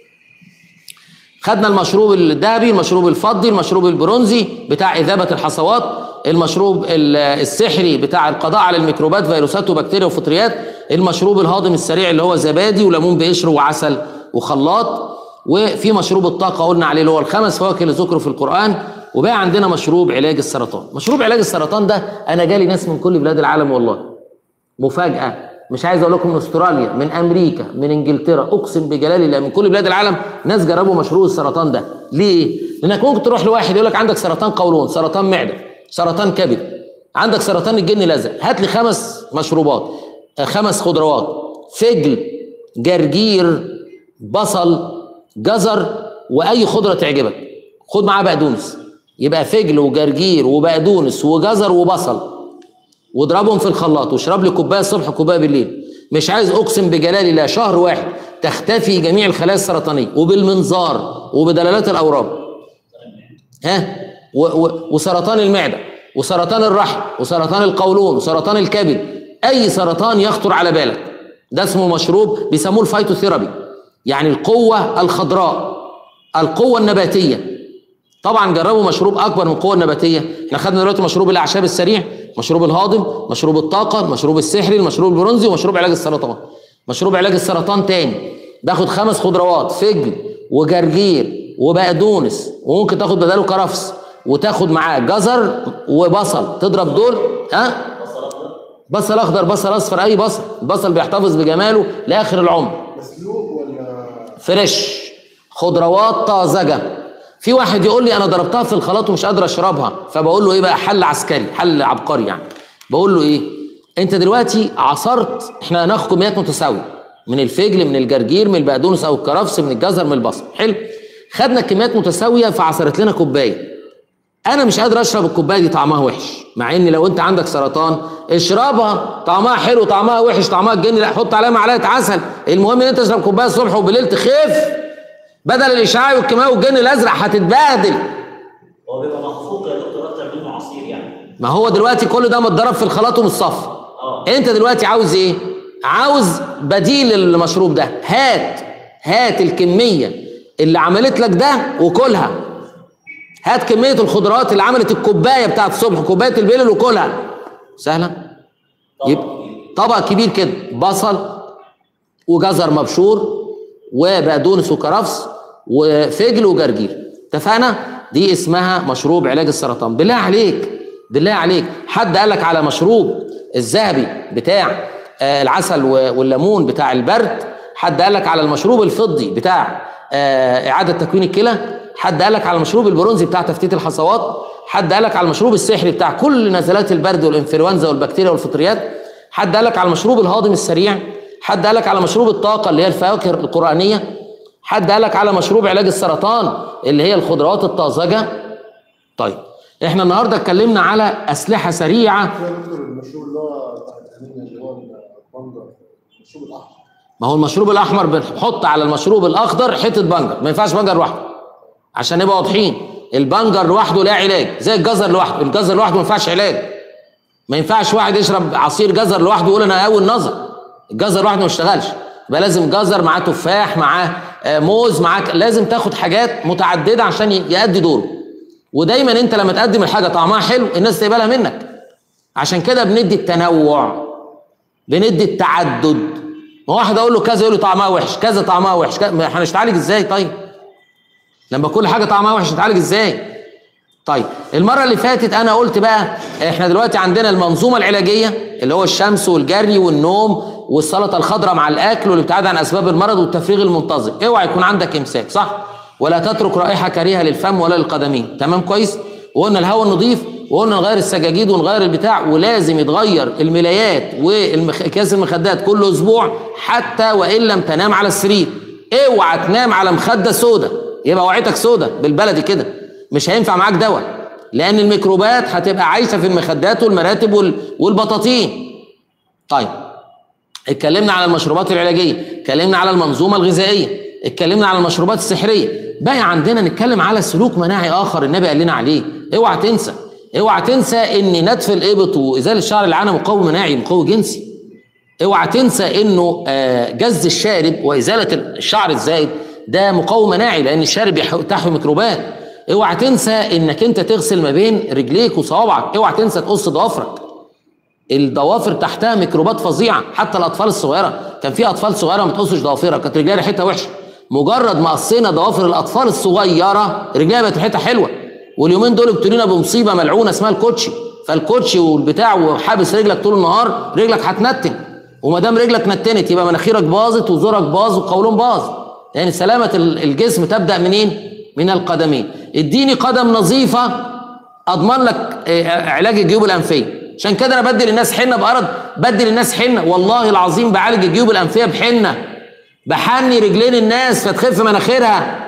خدنا المشروب الذهبي المشروب الفضي المشروب البرونزي بتاع إذابة الحصوات المشروب ال- السحري بتاع القضاء على الميكروبات فيروسات وبكتيريا وفطريات المشروب الهاضم السريع اللي هو زبادي وليمون بقشر وعسل وخلاط وفي مشروب الطاقة قلنا عليه اللي هو الخمس فواكه اللي ذكروا في القرآن وبقى عندنا مشروب علاج السرطان مشروب علاج السرطان ده أنا جالي ناس من كل بلاد العالم والله مفاجأة مش عايز اقول لكم من استراليا من امريكا من انجلترا اقسم بجلال الله من كل بلاد العالم ناس جربوا مشروب السرطان ده ليه لانك ممكن تروح لواحد يقول لك عندك سرطان قولون سرطان معده سرطان كبد عندك سرطان الجن الازرق هات لي خمس مشروبات آه، خمس خضروات فجل جرجير بصل جزر واي خضره تعجبك خد معاه بقدونس يبقى فجل وجرجير وبقدونس وجزر وبصل واضربهم في الخلاط واشرب لي كوبايه الصبح وكوبايه بالليل مش عايز اقسم بجلال الله شهر واحد تختفي جميع الخلايا السرطانيه وبالمنظار وبدلالات الاورام ها و و وسرطان المعده وسرطان الرحم وسرطان القولون وسرطان الكبد اي سرطان يخطر على بالك ده اسمه مشروب بيسموه الفيتوثيرابي يعني القوه الخضراء القوه النباتيه طبعا جربوا مشروب اكبر من القوه النباتيه احنا خدنا دلوقتي مشروب الاعشاب السريع مشروب الهاضم مشروب الطاقه المشروب السحري المشروب البرونزي ومشروب علاج السرطان مشروب علاج السرطان تاني باخد خمس خضروات فجل وجرجير وبقدونس وممكن تاخد بداله كرفس وتاخد معاه جزر وبصل تضرب دول ها بصل اخضر بصل اصفر اي بصل البصل بيحتفظ بجماله لاخر العمر مسلوق ولا فريش خضروات طازجه في واحد يقول لي انا ضربتها في الخلاط ومش قادر اشربها فبقول له ايه بقى حل عسكري حل عبقري يعني بقول له ايه انت دلوقتي عصرت احنا هناخد كميات متساويه من الفجل من الجرجير من البقدونس او الكرفس من الجزر من البصل حلو خدنا كميات متساويه فعصرت لنا كوبايه انا مش قادر اشرب الكوبايه دي طعمها وحش مع ان لو انت عندك سرطان اشربها طعمها حلو طعمها وحش طعمها تجن لا حط عليها معلقه عسل المهم ان انت تشرب كوبايه الصبح وبالليل تخف بدل الاشعاع والكيماوي والجن الازرق هتتبهدل هو بيبقى مخفوق يا دكتور اكتر منه عصير يعني ما هو دلوقتي كل ده متضرب في الخلاط ومتصفى اه انت دلوقتي عاوز ايه عاوز بديل للمشروب ده هات هات الكميه اللي عملت لك ده وكلها هات كميه الخضروات اللي عملت الكوبايه بتاعت الصبح كوبايه البيل وكلها سهله يبقى طبق كبير كده بصل وجزر مبشور وبقدونس وكرفس وفجل وجرجير اتفقنا دي اسمها مشروب علاج السرطان بالله عليك بالله عليك حد قالك على مشروب الذهبي بتاع آه، العسل و- والليمون بتاع البرد حد قالك على المشروب الفضي بتاع آه، اعاده تكوين الكلى حد قالك على المشروب البرونزي بتاع تفتيت الحصوات حد قالك على المشروب السحري بتاع كل نزلات البرد والانفلونزا والبكتيريا والفطريات حد قالك على المشروب الهاضم السريع حد قالك على مشروب الطاقه اللي هي الفواكه القرانيه حد قالك على مشروب علاج السرطان اللي هي الخضروات الطازجه طيب احنا النهارده اتكلمنا على اسلحه سريعه في يا دكتور المشروب اللي هو بتاع الانيميا اللي هو البنجر المشروب الاحمر ما هو المشروب الاحمر بنحط على المشروب الاخضر حته بنجر ما ينفعش بنجر لوحده عشان نبقى واضحين البنجر لوحده لا علاج زي الجزر لوحده الجزر لوحده ما ينفعش علاج ما ينفعش واحد يشرب عصير جزر لوحده يقول انا قوي النظر الجزر لوحده ما يشتغلش يبقى لازم جزر معاه تفاح معاه آه، موز معاه ك- لازم تاخد حاجات متعدده عشان ي- يأدي دوره ودايما انت لما تقدم الحاجه طعمها حلو الناس تقبلها منك عشان كده بندي التنوع بندي التعدد ما واحد اقول له كذا يقول له طعمها وحش كذا طعمها وحش كذا ما احنا هنتعالج ازاي طيب لما كل حاجه طعمها وحش نتعالج ازاي طيب المره اللي فاتت انا قلت بقى احنا دلوقتي عندنا المنظومه العلاجيه اللي هو الشمس والجري والنوم والسلطه الخضراء مع الاكل والابتعاد عن اسباب المرض والتفريغ المنتظم اوعى يكون عندك امساك صح ولا تترك رائحه كريهه للفم ولا للقدمين تمام كويس وقلنا الهواء النظيف وقلنا نغير السجاجيد ونغير البتاع ولازم يتغير الملايات واكياس المخدات كل اسبوع حتى وان لم تنام على السرير اوعى تنام على مخده سودة يبقى وعيتك سودة بالبلدي كده مش هينفع معاك دواء لان الميكروبات هتبقى عايشه في المخدات والمراتب وال- والبطاطين طيب اتكلمنا على المشروبات العلاجيه اتكلمنا على المنظومه الغذائيه اتكلمنا على المشروبات السحريه بقى عندنا نتكلم على سلوك مناعي اخر النبي قال لنا عليه اوعى تنسى اوعى تنسى ان نتف الابط وازاله شعر العانه مقوي مناعي مقوي جنسي اوعى تنسى انه آه، جز الشارب وازاله الشعر الزايد ده مقوي مناعي لان الشارب يح- تحوي ميكروبات اوعى تنسى انك انت تغسل ما بين رجليك وصوابعك اوعى تنسى تقص ضوافرك الضوافر تحتها ميكروبات فظيعه حتى الاطفال الصغيره كان في اطفال صغيره ما تقصش ضوافرها كانت رجليها ريحتها وحشه مجرد ما قصينا ضوافر الاطفال الصغيره رجليها بقت ريحتها حلوه واليومين دول ابتلينا بمصيبه ملعونه اسمها الكوتشي فالكوتشي والبتاع وحابس رجلك طول النهار رجلك هتنتن وما دام رجلك نتنت يبقى مناخيرك باظت وزورك باظ وقولون باظ لان يعني سلامه ال- الجسم تبدا منين؟ من القدمين اديني قدم نظيفه اضمن لك آه، علاج الجيوب الانفيه عشان كده انا بدي للناس حنه بارض بدي للناس حنه والله العظيم بعالج الجيوب الانفيه بحنه بحني رجلين الناس فتخف مناخيرها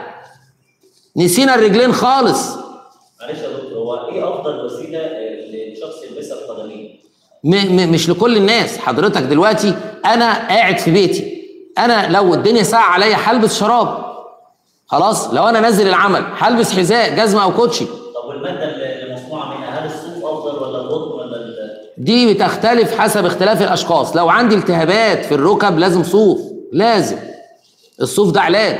نسينا الرجلين خالص معلش يا دكتور هو ايه افضل وسيله آه، للشخص يلبسها القدمين؟ م م مش لكل الناس حضرتك دلوقتي انا قاعد في بيتي انا لو الدنيا ساعة عليا هلبس شراب خلاص لو انا نازل العمل هلبس حذاء جزمه او كوتشي طب والماده اللي اللي مصنوعه منها هل الصوف افضل ولا القطن ولا ال- دي بتختلف حسب اختلاف الاشخاص لو عندي التهابات في الركب لازم صوف لازم الصوف ده علاج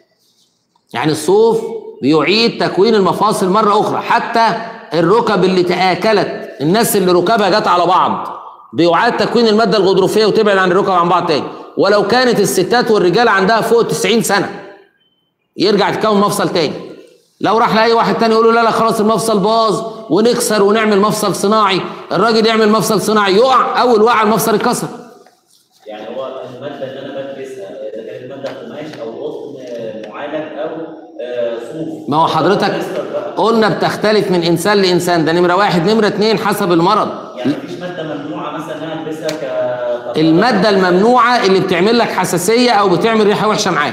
يعني الصوف بيعيد تكوين المفاصل مرة أخرى حتى الركب اللي تآكلت الناس اللي ركبها جت على بعض بيعاد تكوين المادة الغضروفية وتبعد عن الركب عن بعض تاني ولو كانت الستات والرجال عندها فوق 90 سنة يرجع تكون مفصل تاني لو راح لاي واحد تاني يقول له لا لا خلاص المفصل باظ ونكسر ونعمل مفصل صناعي الراجل يعمل مفصل صناعي يقع اول وقع المفصل اتكسر يعني هو الماده اللي انا بلبسها اذا كانت ماده قماش او قطن آه، معالج او آه، صوف ما هو حضرتك بوليستر بقى. قلنا بتختلف من انسان لانسان ده نمره واحد نمره اتنين حسب المرض يعني مفيش ماده ممنوعه مثلا ان انا البسها ك ك- الماده الممنوعه اللي بتعمل لك حساسيه او بتعمل ريحه وحشه معاك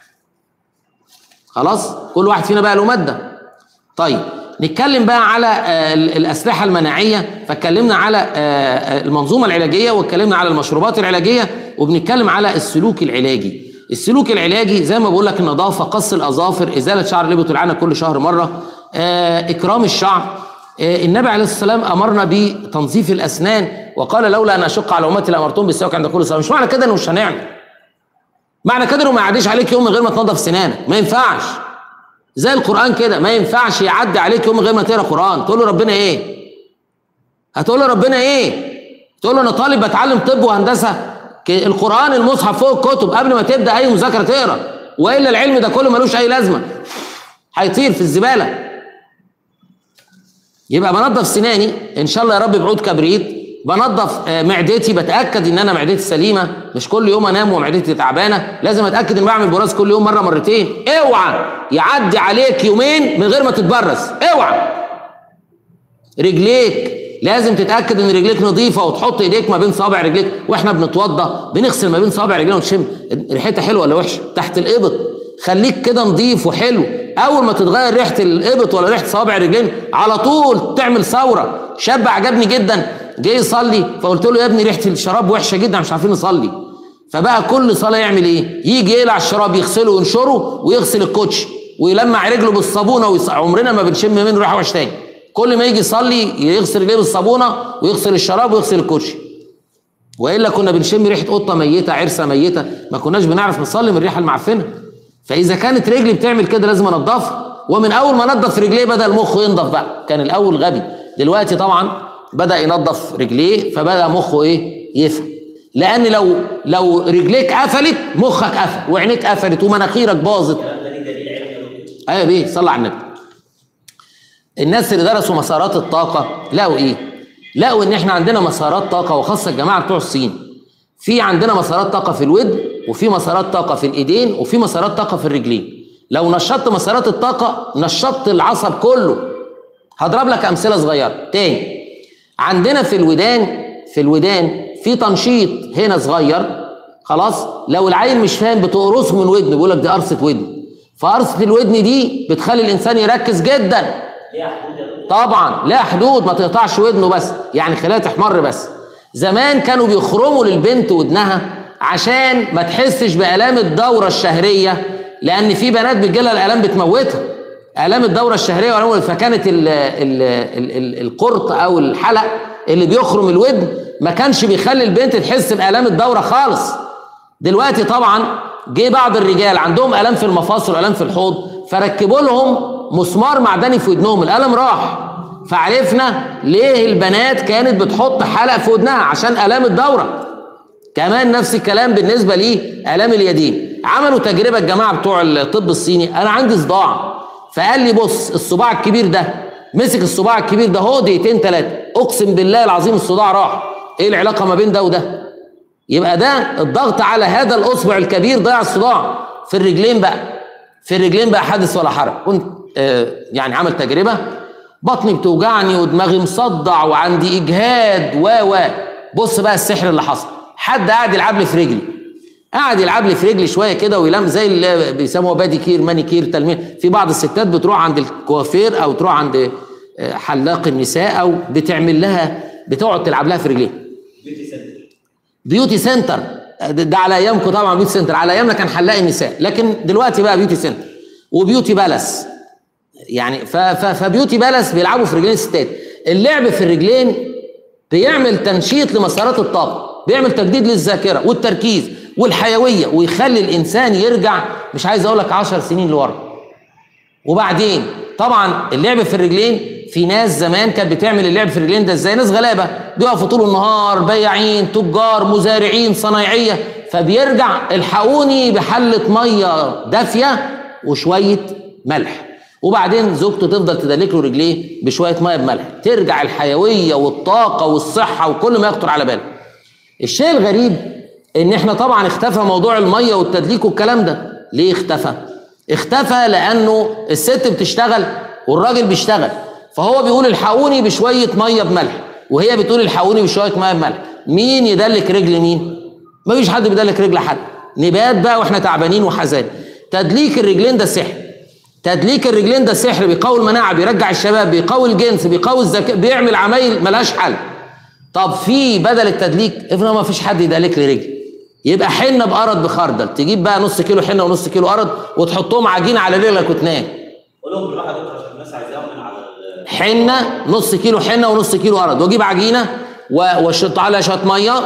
خلاص كل واحد فينا بقى له ماده طيب نتكلم بقى على آه، ال- الاسلحه المناعيه فاتكلمنا على آه، آه، المنظومه العلاجيه واتكلمنا على المشروبات العلاجيه وبنتكلم على السلوك العلاجي السلوك العلاجي زي ما بقول لك النظافه قص الاظافر ازاله شعر لبه العنه كل شهر مره آه، اكرام الشعر آه، النبي عليه الصلاه والسلام امرنا بتنظيف الاسنان وقال لولا ان اشق على امتي لامرتهم بالسواك عند كل صلاه مش معنى كده انه مش هنعمل معنى كده انه ما يعديش عليك يوم من غير ما تنظف سنانك ما ينفعش زي القران كده ما ينفعش يعدي عليك يوم من غير ما تقرا قران تقول له ربنا ايه هتقول له ربنا ايه تقول له انا طالب بتعلم طب وهندسه ك- القران المصحف فوق الكتب قبل ما تبدا اي مذاكره تقرا والا العلم ده كله ملوش اي لازمه هيطير في الزباله يبقى بنظف سناني ان شاء الله يا رب بعود كبريت بنظف آه، معدتي بتاكد ان انا معدتي سليمه مش كل يوم انام ومعدتي تعبانه لازم اتاكد ان بعمل براز كل يوم مره مرتين اوعى يعدي عليك يومين من غير ما تتبرز اوعى رجليك لازم تتاكد ان رجليك نظيفه وتحط ايديك ما بين صابع رجليك واحنا بنتوضى بنغسل ما بين صابع رجلينا ونشم ريحتها حلوه ولا وحشه تحت الابط خليك كده نظيف وحلو اول ما تتغير ريحه الابط ولا ريحه صابع رجلين على طول تعمل ثوره شاب عجبني جدا جه يصلي فقلت له يا ابني ريحه الشراب وحشه جدا مش عارفين نصلي فبقى كل صلاه يعمل ايه يجي يقلع الشراب يغسله وينشره ويغسل الكوتش ويلمع رجله بالصابونه ويص... عمرنا ما بنشم منه ريحه وحشه تاني كل ما يجي يصلي يغسل رجليه بالصابونه ويغسل الشراب ويغسل الكوتشي والا كنا بنشم ريحه قطه ميته عرسه ميته ما كناش بنعرف نصلي من الريحه المعفنه فاذا كانت رجلي بتعمل كده لازم انضفها ومن اول ما انضف رجليه بدا المخ ينضف بقى كان الاول غبي دلوقتي طبعا بدا ينضف رجليه فبدا مخه ايه يفهم لان لو لو رجليك قفلت مخك قفل وعينيك قفلت ومناخيرك باظت الكلام ده ليه دليل علمي يا دكتور؟ ايوه بيه صلى على النبي الناس اللي درسوا مسارات الطاقه لقوا ايه لقوا ان احنا عندنا مسارات طاقه وخاصه الجماعه بتوع الصين في عندنا مسارات طاقه في الودن وفي مسارات طاقه في الايدين وفي مسارات طاقه في الرجلين لو نشطت مسارات الطاقه نشطت العصب كله هضرب لك امثله صغيره تاني عندنا في الودان في الودان في تنشيط هنا صغير خلاص لو العيل مش فاهم بتقرصه من ودنه بيقول لك دي قرصه ودن فقرصه الودن دي بتخلي الانسان يركز جدا ليها حدود يا دكتور؟ طبعا لا حدود ما تقطعش ودنه بس يعني خليها تحمر بس زمان كانوا بيخرموا للبنت ودنها عشان ما تحسش بآلام الدورة الشهرية لأن في بنات بتجيلها الآلام بتموتها آلام الدورة الشهرية وآلام فكانت ال ال ال ال القرط أو الحلق اللي بيخرم الودن ما كانش بيخلي البنت تحس بآلام الدورة خالص دلوقتي طبعا جه بعض الرجال عندهم الام في المفاصل والام في الحوض فركبوا لهم مسمار معدني في ودنهم الالم راح فعرفنا ليه البنات كانت بتحط حلق في ودنها عشان الام الدوره كمان نفس الكلام بالنسبه لي الام اليدين عملوا تجربه الجماعه بتوع الطب الصيني انا عندي صداع فقال لي بص الصباع الكبير ده مسك الصباع الكبير ده هو دقيقتين ثلاثه اقسم بالله العظيم الصداع راح ايه العلاقه ما بين ده وده يبقى ده الضغط على هذا الاصبع الكبير ضيع الصداع في الرجلين بقى في الرجلين بقى حادث ولا حرج كنت آه يعني عمل تجربه بطني بتوجعني ودماغي مصدع وعندي اجهاد و و بص بقى السحر اللي حصل حد قاعد يلعب لي في رجلي قاعد يلعب لي في رجلي شويه كده ويلام زي اللي بيسموها بادي كير ماني كير تلميع في بعض الستات بتروح عند الكوافير او تروح عند آه، حلاق النساء او بتعمل لها بتقعد تلعب لها في رجليها بيوتي سنتر بيوتي سنتر ده ده على ايامكم طبعا بيوتي سنتر على ايامنا كان حلاق النساء لكن دلوقتي بقى بيوتي سنتر وبيوتي بالاس يعني ف ف فبيوتي بالاس بيلعبوا في رجلين الستات اللعب في الرجلين بيعمل تنشيط لمسارات الطاقه بيعمل تجديد للذاكره والتركيز والحيويه ويخلي الانسان يرجع مش عايز اقول لك 10 سنين لورا وبعدين طبعا اللعب في الرجلين في ناس زمان كانت بتعمل اللعب في الرجلين ده ازاي ناس غلابه بيقفوا طول النهار بياعين تجار مزارعين صنايعيه فبيرجع الحقوني بحله ميه دافيه وشويه ملح وبعدين زوجته تفضل تدلك له رجليه بشويه ميه بملح ترجع الحيويه والطاقه والصحه وكل ما يخطر على باله الشيء الغريب ان احنا طبعا اختفى موضوع الميه والتدليك والكلام ده ليه اختفى اختفى لانه الست بتشتغل والراجل بيشتغل فهو بيقول الحقوني بشويه ميه بملح وهي بتقول الحقوني بشويه ميه بملح مين يدلك رجل مين مفيش حد بيدلك رجل حد نبات بقى واحنا تعبانين وحزان تدليك الرجلين ده سحر تدليك الرجلين ده سحر بيقوي المناعه بيرجع الشباب بيقوي الجنس بيقوي الذكاء بيعمل عمايل ملهاش حل طب في بدل التدليك افرض ما فيش حد يدلك لي رجل يبقى حنه بقرض بخردل تجيب بقى نص كيلو حنه ونص كيلو قرض وتحطهم عجينه على رجلك وتنام قول لهم بالراحه يا دكتور عشان الناس عايزاهم من على ال- حنه نص كيلو حنه ونص كيلو قرض واجيب عجينه و- واشط عليها شويه ميه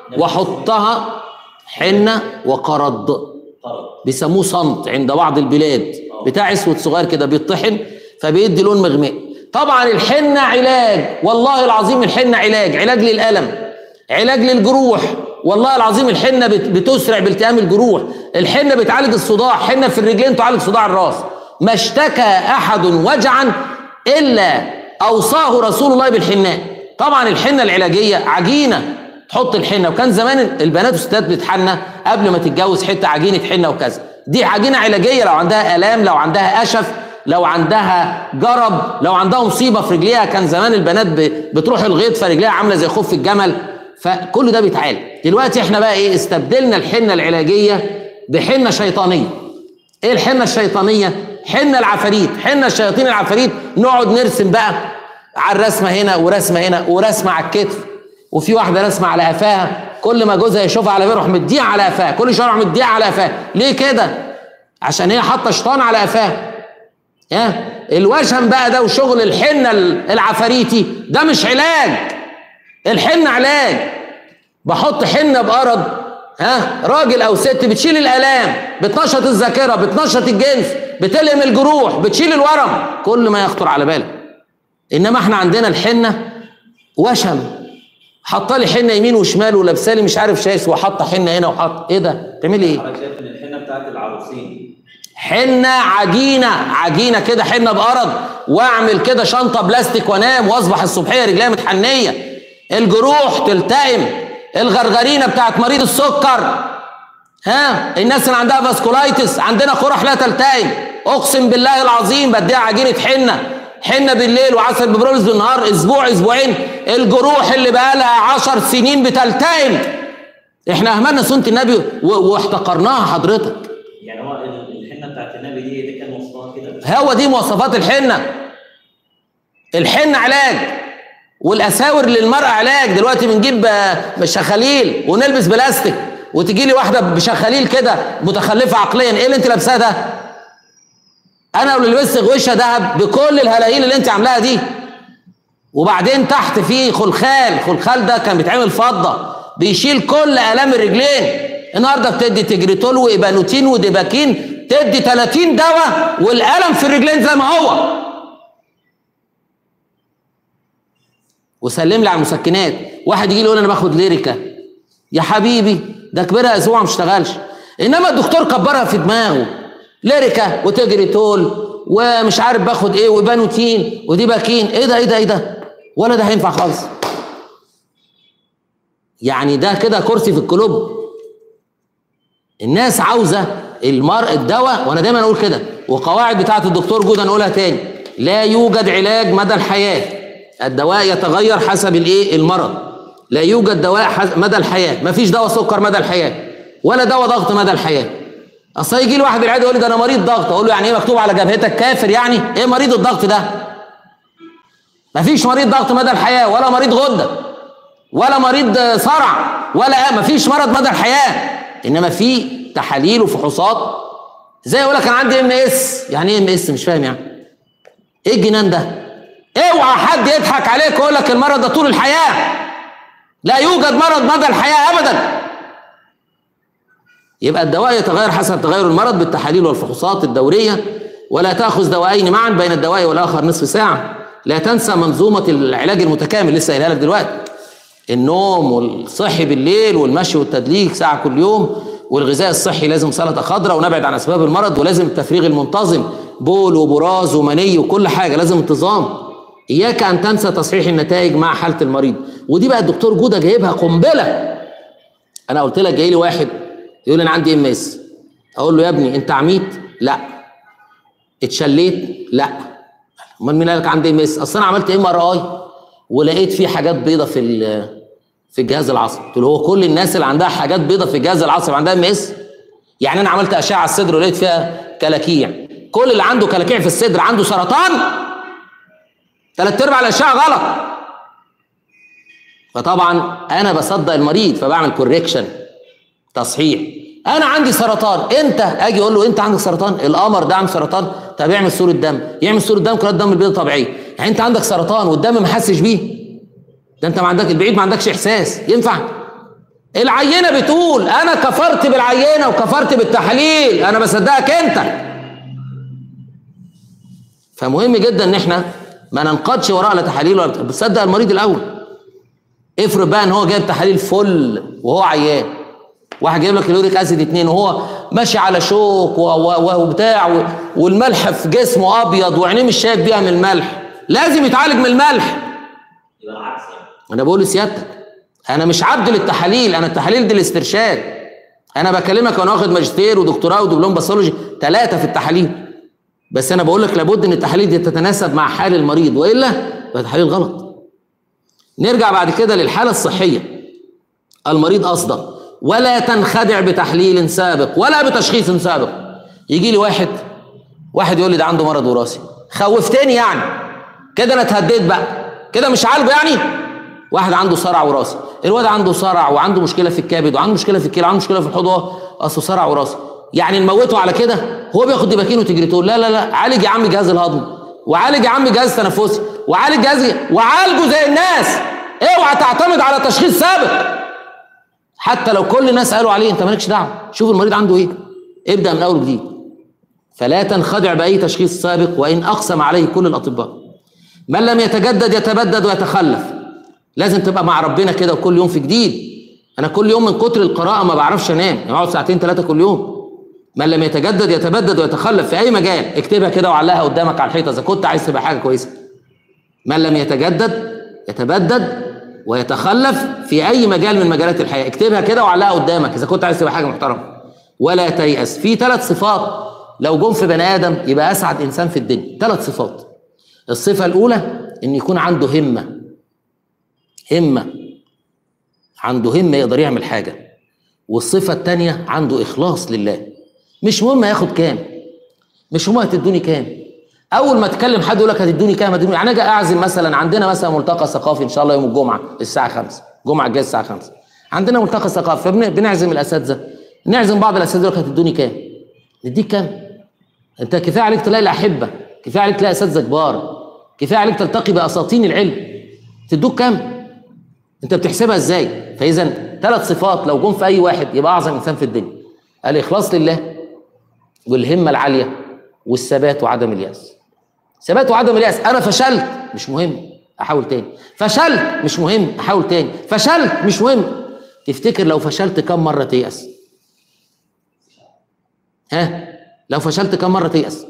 واحطها حنه وقرض قرض بيسموه صمت عند بعض البلاد بتاع اسود صغير كده بيطحن فبيدي لون مغمق طبعا الحنة علاج والله العظيم الحنة علاج علاج للألم علاج للجروح والله العظيم الحنة بت- بتسرع بالتئام الجروح الحنة بتعالج الصداع حنة في الرجلين تعالج صداع الراس ما اشتكى أحد وجعا إلا أوصاه رسول الله بالحناء طبعا الحنة العلاجية عجينة تحط الحنه وكان زمان البنات والستات بتحنى قبل ما تتجوز حته عجينه حنه وكذا دي عجينه علاجيه لو عندها الام لو عندها اشف لو عندها جرب لو عندها مصيبه في رجليها كان زمان البنات ب- بتروح الغيط فرجليها عامله زي خف الجمل فكل ده بيتعالج دلوقتي احنا بقى ايه استبدلنا الحنه العلاجيه بحنه شيطانيه ايه الحنه الشيطانيه حنه العفاريت حنه الشياطين العفاريت نقعد نرسم بقى على الرسمه هنا ورسمه هنا ورسمه على الكتف وفي واحده رسمه على قفاها كل ما جوزها يشوفها على بيه يروح مديها على قفاها كل شويه يروح مديها على قفاها ليه كده عشان هي حاطه شيطان على قفاها ها الوشم بقى ده وشغل الحنه العفاريتي ده مش علاج الحنه علاج بحط حنه بقرض ها راجل او ست بتشيل الالام بتنشط الذاكره بتنشط الجنس بتلم الجروح بتشيل الورم كل ما يخطر على بالك انما احنا عندنا الحنه وشم حاطه لي حنه يمين وشمال ولابسه لي مش عارف شايس وحاطه حنه هنا وحاطه ايه ده بتعمل ايه حضرتك شايف ان الحنه بتاعت العروسين حنه عجينه عجينه كده حنه بقرض واعمل كده شنطه بلاستيك وانام واصبح الصبحيه رجليا متحنيه الجروح تلتئم الغرغرينه بتاعت مريض السكر ها الناس اللي عندها فاسكولايتس عندنا قرح لا تلتئم اقسم بالله العظيم بديها عجينه حنه حنه بالليل وعسل ببرولز بالنهار اسبوع اسبوعين الجروح اللي بقالها عشر سنين بتلتئم احنا اهملنا سنه النبي و- واحتقرناها حضرتك يعني هو ال- الحنه بتاعت النبي دي دي كان وصفها كده هو دي مواصفات الحنة الحنة علاج والأساور للمرأة علاج دلوقتي بنجيب آه، شخاليل ونلبس بلاستيك وتجي لي واحدة بشخاليل كده متخلفة عقليا ايه اللي انت لابساه ده؟ أنا لو لبست غوشة دهب بكل الهلاهيل اللي انت عاملاها دي وبعدين تحت في خلخال خلخال ده كان بيتعمل فضة بيشيل كل آلام الرجلين النهارده بتدي تجريتول وإيبانوتين وديباكين تدي 30 دواء والألم في الرجلين زي ما هو وسلم لي على المسكنات واحد يجي لي يقول انا باخد ليريكا يا حبيبي ده كبرها اسبوع ما اشتغلش انما الدكتور كبرها في دماغه ليريكا وتجريتول ومش عارف باخد ايه وبانوتين وديباكين ايه ده ايه ده ايه ده ولا ده هينفع خالص يعني ده كده كرسي في الكلوب الناس عاوزه المرء الدواء وانا دايما اقول كده وقواعد بتاعه الدكتور جوده نقولها تاني لا يوجد علاج مدى الحياه الدواء يتغير حسب الايه المرض لا يوجد دواء حس- مدى الحياه مفيش دواء سكر مدى الحياه ولا دواء ضغط مدى الحياه اصل يجي لي واحد العياده يقول لي ده انا مريض ضغط اقول له يعني ايه مكتوب على جبهتك كافر يعني ايه مريض الضغط ده مفيش مريض ضغط مدى الحياه ولا مريض غده ولا مريض صرع ولا مفيش مرض مدى الحياه انما في تحاليل وفحوصات زي يقول لك انا عندي ام اس يعني ايه ام اس مش فاهم يعني ايه الجنان ده اوعى حد يضحك عليك ويقول لك المرض ده طول الحياه لا يوجد مرض مدى الحياه ابدا يبقى الدواء يتغير حسب تغير المرض بالتحاليل والفحوصات الدوريه ولا تاخذ دواءين معا بين الدواء والاخر نصف ساعه لا تنسى منظومه العلاج المتكامل لسه قايلها لك دلوقتي النوم والصحي بالليل والمشي والتدليك ساعة كل يوم والغذاء الصحي لازم سلطة خضراء ونبعد عن أسباب المرض ولازم التفريغ المنتظم بول وبراز ومني وكل حاجه لازم انتظام اياك ان تنسى تصحيح النتائج مع حاله المريض ودي بقى الدكتور جوده جايبها قنبله انا قلت لك جاي لي واحد يقول لي انا عندي ام اس اقول له يا ابني انت عميت لا اتشليت لا امال مين قال لك عندي ام اس اصل انا عملت ام ار اي ولقيت فيه حاجات بيضه في ال- في الجهاز العصبي قلت له هو كل الناس اللي عندها حاجات بيضه في الجهاز العصبي عندها ام اس يعني انا عملت اشعه على الصدر ولقيت فيها كلاكيع كل اللي عنده كلاكيع في الصدر عنده سرطان ثلاث ارباع الاشعه غلط فطبعا انا بصدق المريض فبعمل كوريكشن تصحيح انا عندي سرطان انت اجي اقول له انت عندك سرطان القمر ده عنده سرطان طب اعمل صوره دم يعمل صوره دم كرات دم البيضاء طبيعيه يعني انت عندك سرطان والدم ما حسش بيه ده انت ما عندك البعيد ما عندكش احساس ينفع العينه بتقول انا كفرت بالعينه وكفرت بالتحاليل انا بصدقك انت فمهم جدا ان احنا ما ننقضش وراء لا تحاليل ولا بت- بتصدق المريض الاول افرض بقى ان هو جايب تحاليل فل وهو عيان واحد جايب لك اليوريك اسيد اتنين وهو ماشي على شوك و- و- وبتاع و- والملح في جسمه ابيض وعينيه مش شايف بيها من الملح لازم يتعالج من الملح يبقى العكس يعني انا بقول لسيادتك انا مش عبد للتحاليل انا التحاليل دي الاسترشاد انا بكلمك وانا واخد ماجستير ودكتوراه ودبلوم باثولوجي ثلاثه في التحاليل بس انا بقول لك لابد ان التحاليل دي تتناسب مع حال المريض والا يبقى تحاليل غلط نرجع بعد كده للحاله الصحيه المريض اصدق ولا تنخدع بتحليل سابق ولا بتشخيص سابق يجي لي واحد واحد يقول لي ده عنده مرض وراثي خوفتني يعني كده انا اتهديت بقى كده مش عالجه يعني واحد عنده صرع وراثي الواد عنده صرع وعنده مشكله في الكبد وعنده مشكله في الكلى وعنده مشكله في الحوض هو اصله صرع وراثي يعني نموته على كده هو بياخد ديباكين وتجريتول لا لا لا عالج يا عم جهاز الهضم وعالج يا عم جهاز تنفسي وعالج جهاز وعالجه زي الناس اوعى تعتمد على تشخيص سابق حتى لو كل الناس قالوا عليه انت مالكش دعوه شوف المريض عنده ايه ابدا من اول وجديد فلا تنخدع باي تشخيص سابق وان اقسم عليه كل الاطباء من لم يتجدد يتبدد ويتخلف لازم تبقى مع ربنا كده وكل يوم في جديد انا كل يوم من كتر القراءه ما بعرفش انام يعني بقعد ساعتين ثلاثه كل يوم من لم يتجدد يتبدد ويتخلف في اي مجال اكتبها كده وعلقها قدامك على الحيطه اذا كنت عايز تبقى حاجه كويسه من لم يتجدد يتبدد ويتخلف في اي مجال من مجالات الحياه اكتبها كده وعلقها قدامك اذا كنت عايز تبقى حاجه محترمه ولا تيأس في ثلاث صفات لو جم في بني ادم يبقى اسعد انسان في الدنيا ثلاث صفات الصفه الاولى ان يكون عنده همه همه عنده همه يقدر يعمل حاجه والصفه الثانيه عنده اخلاص لله مش مهم هياخد كام مش مهم هتدوني كام اول ما تكلم حد يقول لك هتدوني كام هتدوني يعني اجي اعزم مثلا عندنا مثلا ملتقى ثقافي ان شاء الله يوم الجمعه الساعه 5 الجمعه الجايه الساعه 5 عندنا ملتقى ثقافي فبنعزم الاساتذه نعزم بعض الاساتذه يقول لك هتدوني كام نديك كام انت كفايه عليك تلاقي الاحبه كفايه عليك تلاقي اساتذه كبار كفايه عليك تلتقي باساطين العلم تدوك كام انت بتحسبها ازاي فاذا ثلاث صفات لو جم في اي واحد يبقى اعظم انسان في الدنيا الاخلاص لله والهمه العاليه والثبات وعدم الياس ثبات وعدم الياس انا فشلت مش مهم احاول تاني فشلت مش مهم احاول تاني فشلت مش مهم تفتكر لو فشلت كم مره تيأس ها لو فشلت كم مره تيأس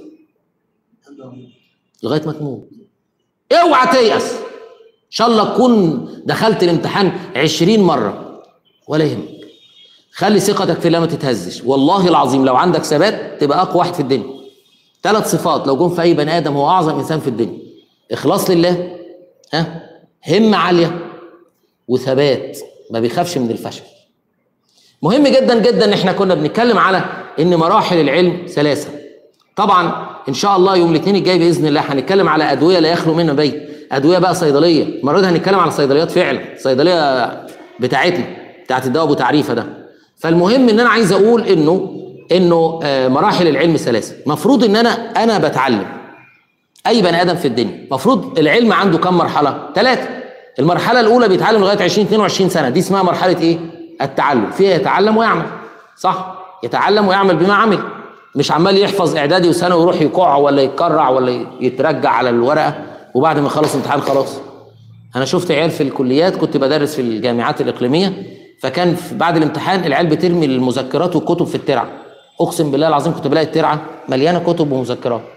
لغايه ما تموت اوعى تيأس ان شاء الله تكون دخلت الامتحان عشرين مره ولا يهمك خلي ثقتك في الله ما تتهزش والله العظيم لو عندك ثبات تبقى اقوى واحد في الدنيا ثلاث صفات لو جم في اي بني ادم هو اعظم انسان في الدنيا اخلاص لله ها همه عاليه وثبات ما بيخافش من الفشل مهم جدا جدا ان احنا كنا بنتكلم على ان مراحل العلم ثلاثه طبعا ان شاء الله يوم الاثنين الجاي باذن الله هنتكلم على ادويه لا يخلو منها بيت ادويه بقى صيدليه المره دي هنتكلم على صيدليات فعلا صيدليه بتاعتنا بتاعت الدواء ابو تعريفه ده فالمهم ان انا عايز اقول انه انه آه، مراحل العلم ثلاثه المفروض ان انا انا بتعلم اي بني ادم في الدنيا المفروض العلم عنده كم مرحله ثلاثه المرحله الاولى بيتعلم لغايه 20 22 سنه دي اسمها مرحله ايه التعلم فيها يتعلم ويعمل صح يتعلم ويعمل بما عمل مش عمال يحفظ اعدادي وثانوي ويروح يقع ولا يتكرع ولا يترجع على الورقه وبعد ما يخلص امتحان خلاص انا شفت عيال في الكليات كنت بدرس في الجامعات الاقليميه فكان في- بعد الامتحان العيال بترمي المذكرات والكتب في الترعه اقسم بالله العظيم كنت بلاقي الترعه مليانه كتب ومذكرات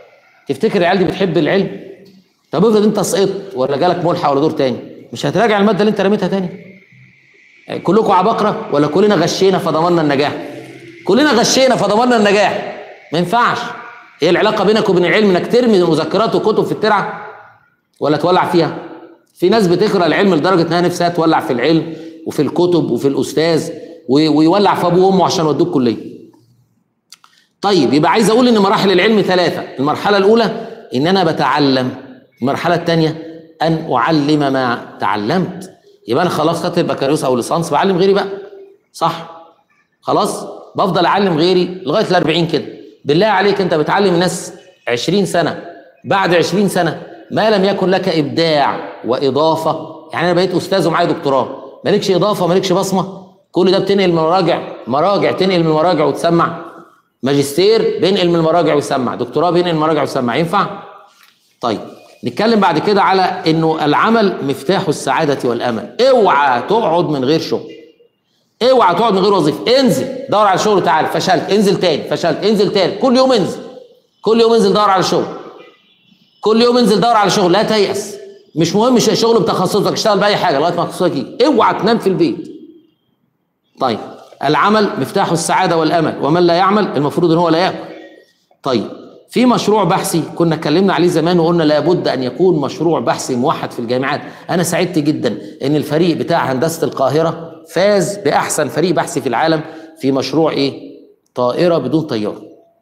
تفتكر العيال دي بتحب العلم طب افرض انت سقطت ولا جالك ملحق ولا دور تاني مش هتراجع الماده اللي انت رميتها تاني يعني كلكم عباقره ولا كلنا غشينا فضمنا النجاح كلنا غشينا فضمنا النجاح ما ينفعش ايه العلاقه بينك وبين العلم انك ترمي مذكرات وكتب في الترعه ولا تولع فيها في ناس بتقرا العلم لدرجه انها نفسها تولع في العلم وفي الكتب وفي الاستاذ و- ويولع في ابوه وامه عشان يودوه الكليه طيب يبقى عايز اقول ان مراحل العلم ثلاثه المرحله الاولى ان انا بتعلم المرحله الثانيه ان اعلم ما تعلمت يبقى انا خلاص خدت البكالوريوس او الليسانس بعلم غيري بقى صح خلاص بفضل اعلم غيري لغايه ال 40 كده بالله عليك انت بتعلم الناس 20 سنه بعد 20 سنه ما لم يكن لك ابداع واضافه يعني انا بقيت استاذ ومعايا دكتوراه مالكش اضافه مالكش بصمه كل ده بتنقل من مراجع مراجع تنقل من مراجع وتسمع ماجستير بينقل من المراجع ويسمع دكتوراه بينقل من المراجع ويسمع ينفع طيب نتكلم بعد كده على انه العمل مفتاح السعاده والامل اوعى تقعد من غير شغل اوعى تقعد من غير وظيفه انزل دور على شغل تعال فشلت انزل تاني فشلت انزل تاني كل يوم انزل كل يوم انزل دور على شغل كل يوم انزل دور على شغل لا تيأس مش مهم ش- شغل بتخصصك اشتغل باي حاجه لغايه ما تخصصك يجي اوعى تنام في البيت طيب العمل مفتاح السعاده والامل ومن لا يعمل المفروض ان هو لا ياكل طيب في مشروع بحثي كنا اتكلمنا عليه زمان وقلنا لابد ان يكون مشروع بحثي موحد في الجامعات انا سعدت جدا ان الفريق بتاع هندسه القاهره فاز باحسن فريق بحثي في العالم في مشروع ايه طائره بدون طيار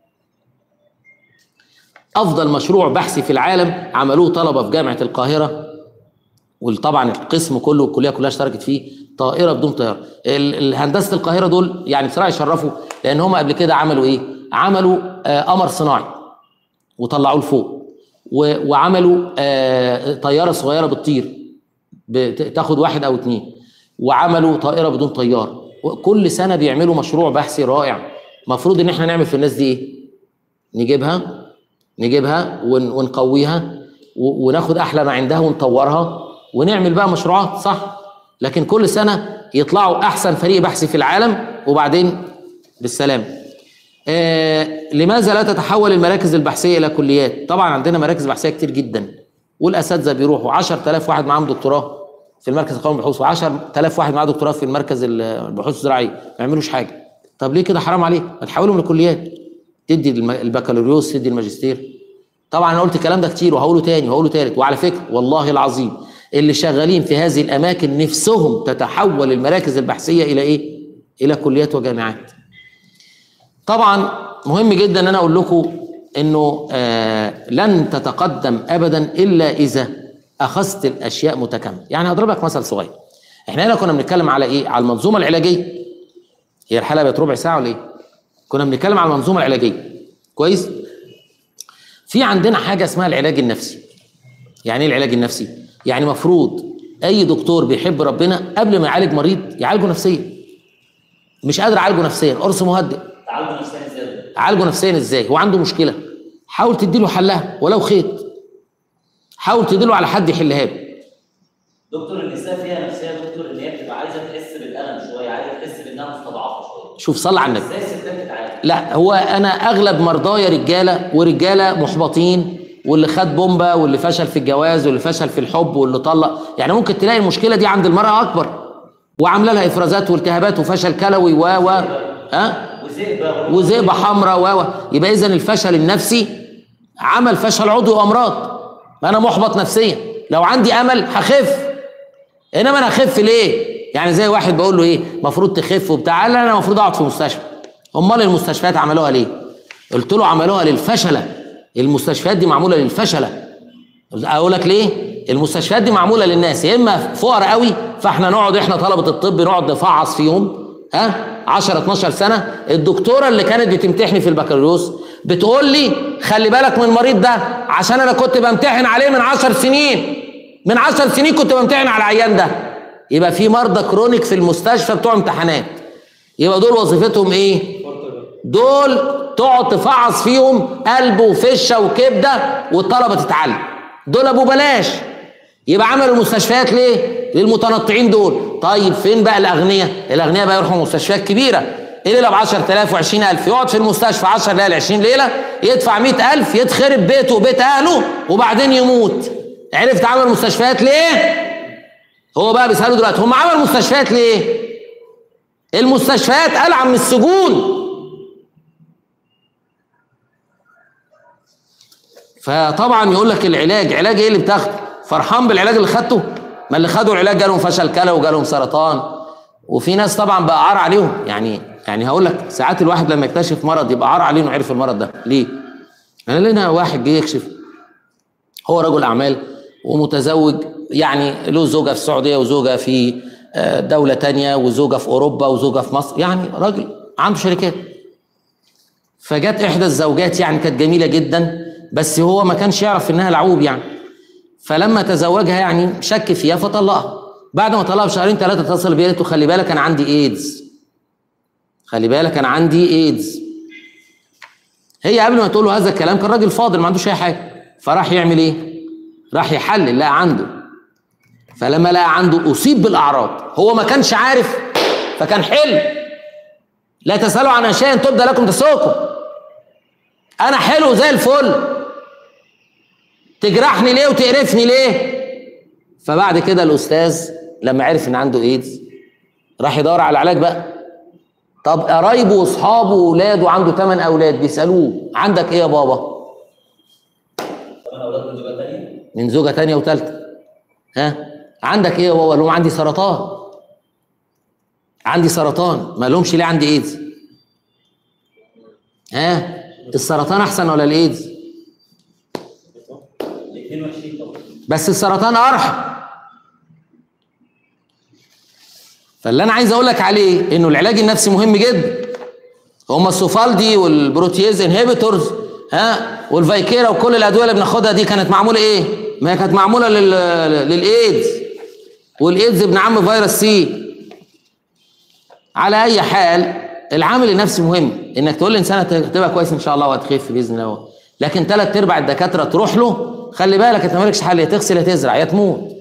افضل مشروع بحثي في العالم عملوه طلبه في جامعه القاهره وطبعا القسم كله والكليه كلها اشتركت فيه طائره بدون طيار ال- ال- هندسه القاهره دول يعني بصراحه يشرفوا لان هم قبل كده عملوا ايه عملوا آه قمر صناعي وطلعوه لفوق و- وعملوا آه طياره صغيره بتطير بت- تاخد واحد او اتنين وعملوا طائره بدون طيار كل سنه بيعملوا مشروع بحثي رائع المفروض ان احنا نعمل في الناس دي ايه نجيبها نجيبها ون- ونقويها و- وناخد احلى ما عندها ونطورها ونعمل بقى مشروعات صح لكن كل سنه يطلعوا احسن فريق بحثي في العالم وبعدين بالسلام آه لماذا لا تتحول المراكز البحثيه الى كليات طبعا عندنا مراكز بحثيه كتير جدا والاساتذه بيروحوا 10000 واحد معاهم دكتوراه في المركز القومي للبحوث و10000 واحد معاه دكتوراه في المركز ال- البحوث الزراعيه ما يعملوش حاجه طب ليه كده حرام عليك ما تحولهم لكليات تدي الم- البكالوريوس تدي الماجستير طبعا انا قلت الكلام ده كتير وهقوله تاني وهقوله تالت وعلى فكره والله العظيم اللي شغالين في هذه الاماكن نفسهم تتحول المراكز البحثيه الى ايه؟ الى كليات وجامعات. طبعا مهم جدا ان انا اقول لكم انه آه لن تتقدم ابدا الا اذا اخذت الاشياء متكامله، يعني هضرب لك مثل صغير. احنا هنا كنا بنتكلم على ايه؟ على المنظومه العلاجيه. هي الحلقه بقت ربع ساعه ولا ايه؟ كنا بنتكلم على المنظومه العلاجيه. كويس؟ في عندنا حاجه اسمها العلاج النفسي. يعني ايه العلاج النفسي؟ يعني مفروض اي دكتور بيحب ربنا قبل ما يعالج مريض يعالجه نفسيا. مش قادر اعالجه نفسيا، قرص مهدئ. تعالوا نفسيا ازاي؟ عالجه نفسيا ازاي؟ هو عنده مشكله. حاول تديله حلها ولو خيط. حاول تديله على حد يحلها له. دكتور النساء فيها نفسيه يا دكتور ان هي بتبقى عايزه تحس بالالم شويه عايزه تحس بانها مستضعفه شويه شوف صلى على النبي. ازاي الستات تتعالج؟ لا هو انا اغلب مرضايا رجاله ورجاله محبطين واللي خد بومبا واللي فشل في الجواز واللي فشل في الحب واللي طلق يعني ممكن تلاقي المشكله دي عند المراه اكبر وعامله لها افرازات والتهابات وفشل كلوي و و ها وزئبه وذئبه حمراء و و يبقى اذا الفشل النفسي عمل فشل عضوي وامراض ما انا محبط نفسيا لو عندي امل هخف انما انا اخف ليه يعني زي واحد بقول له ايه المفروض تخف وبتاع قال لي انا المفروض اقعد في مستشفى امال المستشفيات عملوها ليه قلت له عملوها للفشله المستشفيات دي معموله للفشله اقول لك ليه المستشفيات دي معموله للناس يا اما فقراء قوي فاحنا نقعد احنا طلبه الطب نقعد نفعص فيهم ها 10 12 سنه الدكتوره اللي كانت بتمتحني في البكالوريوس بتقول لي خلي بالك من المريض ده عشان انا كنت بمتحن عليه من 10 سنين من 10 سنين كنت بمتحن على العيان ده يبقى في مرضى كرونيك في المستشفى بتوع امتحانات يبقى دول وظيفتهم ايه دول تقعد تفعص فيهم قلب وفشه وكبده والطلبه تتعلم دول ابو بلاش يبقى عملوا المستشفيات ليه؟ للمتنطعين دول طيب فين بقى الاغنياء؟ الاغنياء بقى يروحوا مستشفيات كبيره الليله ب 10000 و20000 يقعد في المستشفى 10 ليالي 20 ليله يدفع 100000 يتخرب بيته وبيت اهله وبعدين يموت عرفت عمل مستشفيات ليه؟ هو بقى بيساله دلوقتي هم عمل مستشفيات ليه؟ المستشفيات ألعن من السجون فطبعا يقول لك العلاج علاج ايه اللي بتاخده فرحان بالعلاج اللي خدته ما اللي خدوا العلاج جالهم فشل كلى وجالهم سرطان وفي ناس طبعا بقى عار عليهم يعني يعني هقول لك ساعات الواحد لما يكتشف مرض يبقى عار عليه انه عرف المرض ده ليه؟ انا لنا واحد جه يكشف هو رجل اعمال ومتزوج يعني له زوجه في السعوديه وزوجه في آه، دوله تانية وزوجه في اوروبا وزوجه في مصر يعني راجل عنده شركات فجت احدى الزوجات يعني كانت جميله جدا بس هو ما كانش يعرف انها لعوب يعني فلما تزوجها يعني شك فيها فطلقها بعد ما طلقها بشهرين ثلاثه اتصل بيا قالت له خلي بالك انا عندي ايدز خلي بالك انا عندي ايدز هي قبل ما تقول له هذا الكلام كان راجل فاضل ما عندوش اي حاجه فراح يعمل ايه؟ راح يحلل لقى عنده فلما لقى عنده اصيب بالاعراض هو ما كانش عارف فكان حلم لا تسالوا عن اشياء تبدى لكم تسوكم انا حلو زي الفل تجرحني ليه وتقرفني ليه فبعد كده الاستاذ لما عرف ان عنده ايدز راح يدور على العلاج بقى طب قرايبه واصحابه واولاده عنده ثمان اولاد بيسالوه عندك ايه يا بابا انا اولاد من زوجات تانية من زوجه تانية وثالثه ها عندك ايه يا بابا قال لهم عندي سرطان عندي سرطان ما لهمش ليه عندي ايدز ها السرطان احسن ولا الايدز الاثنين وحشين طبعا بس السرطان ارحم فاللي انا عايز اقول لك عليه انه العلاج النفسي مهم جدا هما السوفالدي والبروتيز انهبيتورز ها والفايكيرا وكل الادويه اللي بناخدها دي كانت معموله ايه؟ ما هي كانت معموله لل... للايدز والايدز ابن عم فيروس سي على اي حال العامل النفسي مهم انك تقول للانسان هتبقى كويس ان شاء الله وهتخف باذن الله لكن ثلاث ارباع الدكاتره تروح له خلي بالك انت مالكش حل يا تغسل يا تزرع يا تموت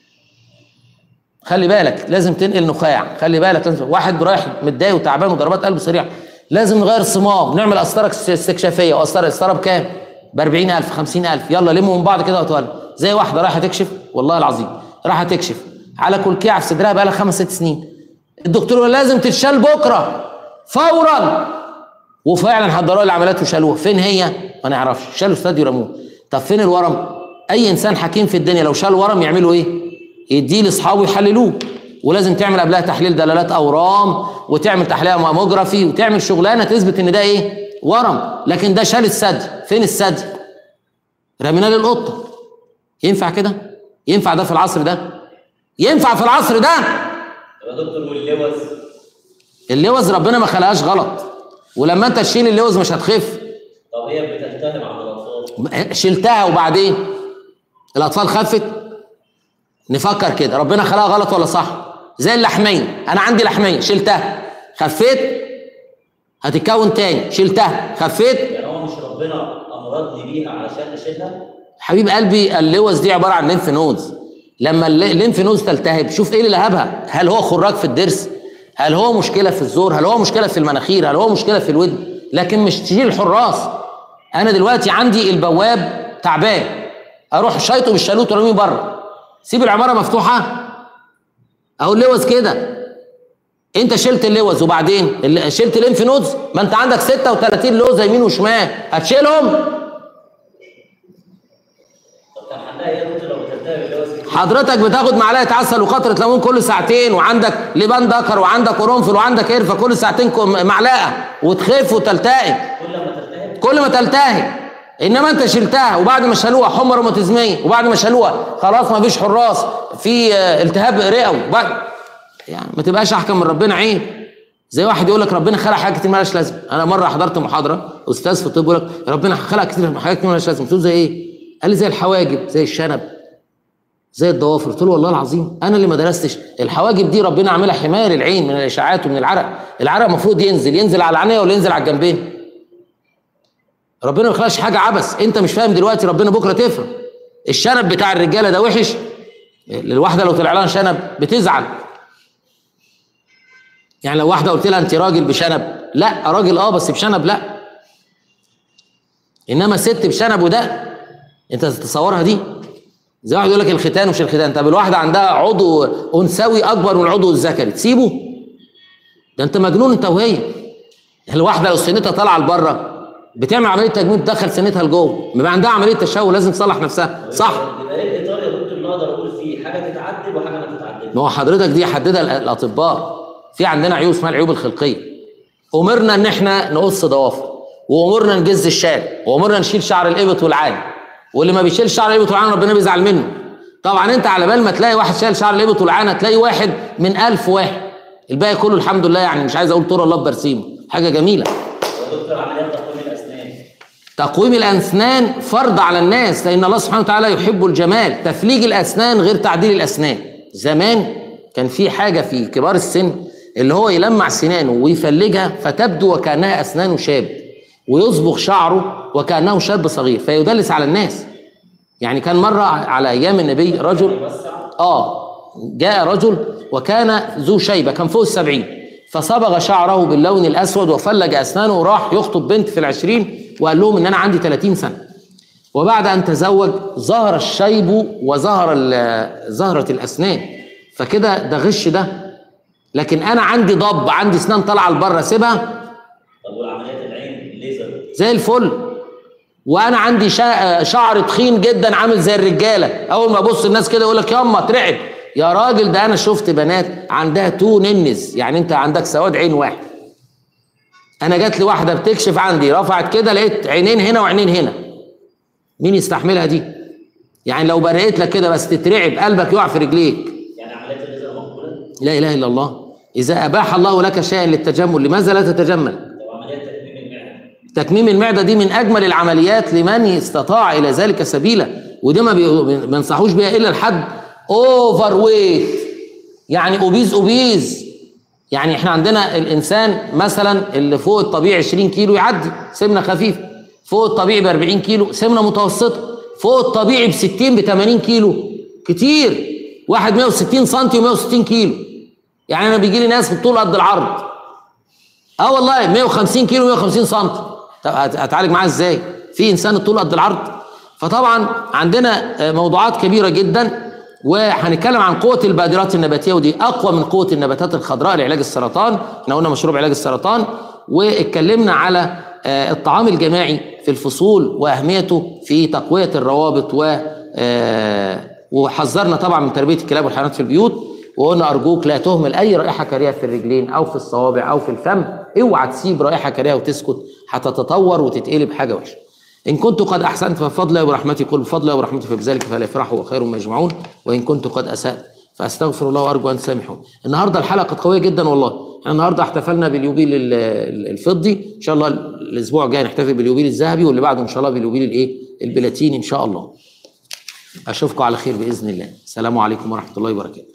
خلي بالك لازم تنقل نخاع خلي بالك لازم واحد رايح متضايق وتعبان وضربات قلب سريعه لازم نغير الصمام نعمل قسطره استكشافيه وقسطره قسطره بكام؟ ب 40000 50000 يلا لموا من بعض كده وتولى زي واحده رايحه تكشف والله العظيم رايحه تكشف على كلكيعه في صدرها بقى لها خمس ست سنين الدكتور يقول لازم تتشال بكره فورا وفعلا حضروا لي عمليات وشالوها فين هي؟ ما نعرفش شالوا استاد رموه طب فين الورم؟ اي انسان حكيم في الدنيا لو شال ورم يعملوا ايه؟ يديه لاصحابه يحللوه ولازم تعمل قبلها تحليل دلالات اورام وتعمل تحليل ماموجرافي وتعمل شغلانه تثبت ان ده ايه؟ ورم لكن ده شال الثدي فين الثدي؟ رميناه للقطه ينفع كده؟ ينفع ده في العصر ده؟ ينفع في العصر ده؟ يا دكتور واللوز اللوز ربنا ما خلقهاش غلط ولما انت تشيل اللوز مش هتخف طب هي بتلتهم عند الاطفال شلتها وبعدين الاطفال خفت نفكر كده ربنا خلقها غلط ولا صح زي اللحميه انا عندي لحميه شلتها خفيت هتتكون تاني شلتها خفيت يعني هو مش ربنا امرضني بيها علشان اشيلها حبيب قلبي اللوز دي عباره عن لينف نودز لما الل- اللينف نودز تلتهب شوف ايه اللي لهبها هل هو خراج في الضرس هل هو مشكله في الزور هل هو مشكله في المناخير هل هو مشكله في الودن لكن مش تشيل الحراس انا دلوقتي عندي البواب تعبان اروح شايطه بالشالوت ورميه بره سيب العماره مفتوحه اهو اللوز كده انت شلت اللوز وبعدين اللي- شلت الليمف نودز ما انت عندك 36 لوزه يمين وشمال هتشيلهم طب كان حلها ايه يا دكتور لو بتلتهم اللوز كتير؟ حضرتك بتاخد معلقه عسل وقطره ليمون كل ساعتين وعندك لبان دكر وعندك قرنفل وعندك قرفه كل ساعتين كم- معلقه وتخف وتلتئم كل ما تلتهم كل ما تلتهب انما انت شلتها وبعد ما شالوها حمى روماتيزميه وبعد ما شالوها خلاص ما فيش حراس في آه، التهاب رئوي وبعد يعني ما تبقاش احكم من ربنا عيب زي واحد يقول لك ربنا خلق حاجات كتير مالهاش لازمه انا مره حضرت محاضره استاذ في الطب يقول لك ربنا خلق كتير حاجات كتير مالهاش لازمه قلت له زي ايه؟ قال لي زي الحواجب زي الشنب زي الضوافر قلت له والله العظيم انا اللي ما درستش الحواجب دي ربنا عاملها حمايه للعين من الاشعاعات ومن العرق العرق المفروض ينزل ينزل على العينيه ولا ينزل على الجنبين ربنا ما خلقش حاجه عبث انت مش فاهم دلوقتي ربنا بكره تفهم الشنب بتاع الرجاله ده وحش الواحده لو طلع لها شنب بتزعل يعني لو واحده قلت لها انت راجل بشنب لا راجل اه بس بشنب لا انما ست بشنب وده انت تتصورها دي زي واحد يقول لك الختان ومش الختان طب الواحده عندها عضو انثوي اكبر من العضو الذكري تسيبه ده انت مجنون انت وهي الواحده لو سنتها طالعه لبره بتعمل عمليه تجميل تدخل سنتها لجوه بيبقى عندها عمليه تشوه لازم تصلح نفسها صح يبقى ايه الاطار يا دكتور اللي اقدر اقول فيه حاجه تتعدل وحاجه ما تتعدلش ما هو حضرتك دي حددها ال- الاطباء في عندنا عيوب اسمها العيوب الخلقيه امرنا ان احنا نقص ضوافر وامرنا نجز الشارع وامرنا نشيل شعر الابط والعاني واللي ما بيشيل شعر الابط والعاني ربنا بيزعل منه طبعا انت على بال ما تلاقي واحد شايل شعر الابط والعاني تلاقي واحد من ألف واحد الباقي كله الحمد لله يعني مش عايز اقول طور الله برسيمه حاجه جميله يا دكتور عمليات تقويم الاسنان تقويم الاسنان فرض على الناس لان الله سبحانه وتعالى يحب الجمال تفليج الاسنان غير تعديل الاسنان زمان كان في حاجه في كبار السن اللي هو يلمع سنانه ويفلجها فتبدو وكانها اسنانه شاب ويصبغ شعره وكانه شاب صغير فيدلس على الناس يعني كان مره على ايام النبي رجل اه جاء رجل وكان ذو شيبه كان فوق السبعين فصبغ شعره باللون الاسود وفلج اسنانه وراح يخطب بنت في العشرين وقال لهم ان انا عندي 30 سنه وبعد ان تزوج ظهر الشيب وظهر ال- ظهرت الاسنان فكده ده غش ده لكن انا عندي ضب عندي اسنان طالعه لبره سيبها طب والعمليات العين الليزر زي الفل وانا عندي شا- شعر تخين جدا عامل زي الرجاله اول ما ابص الناس كده يقول لك ياما ترعب يا راجل ده انا شفت بنات عندها تو ننز يعني انت عندك سواد عين واحد انا جات لي واحده بتكشف عندي رفعت كده لقيت عينين هنا وعينين هنا مين يستحملها دي يعني لو برقت لك كده بس تترعب قلبك يقع في رجليك يعني عمليات الليزر مقبوله لا اله الا الله اذا اباح الله لك شيئا للتجمل لماذا لا تتجمل طب عمليات تكميم المعده تكميم المعدة دي من أجمل العمليات لمن استطاع إلى ذلك سبيلا ودي ما بي- ما ينصحوش بيها إلا لحد أوفر ويت يعني أوبيز أوبيز يعني إحنا عندنا الإنسان مثلا اللي فوق الطبيعي 20 كيلو يعدي سمنة خفيفة فوق الطبيعي ب 40 كيلو سمنة متوسطة فوق الطبيعي ب 60 ب 80 كيلو كتير واحد 160 سم و160 كيلو يعني أنا بيجي لي ناس في الطول قد العرض اه والله 150 كيلو 150 سم طب هت- هتعالج معاه ازاي في انسان الطول قد العرض فطبعا عندنا آه، موضوعات كبيره جدا وهنتكلم عن قوه البادرات النباتيه ودي اقوى من قوه النباتات الخضراء لعلاج السرطان احنا قلنا مشروب علاج السرطان واتكلمنا على آه، الطعام الجماعي في الفصول واهميته في تقويه الروابط و آه، وحذرنا طبعا من تربيه الكلاب والحيوانات في البيوت وقلنا ارجوك لا تهمل اي رائحه كريهه في الرجلين او في الصوابع او في الفم اوعى تسيب رائحه كريهه وتسكت هتتطور وتتقلب حاجه وحشه ان كنت قد احسنت فبفضل الله ورحمتي قل بفضل الله ورحمتي فبذلك فليفرحوا وخير ما يجمعون وان كنت قد اسات فاستغفر الله وارجو ان تسامحون النهارده الحلقه كانت قويه جدا والله احنا النهارده احتفلنا باليوبيل ال- ال- الفضي ان شاء الله الاسبوع الجاي نحتفل باليوبيل الذهبي واللي بعده ان شاء الله باليوبيل الايه البلاتيني ان شاء الله اشوفكم على خير باذن الله السلام عليكم ورحمه الله وبركاته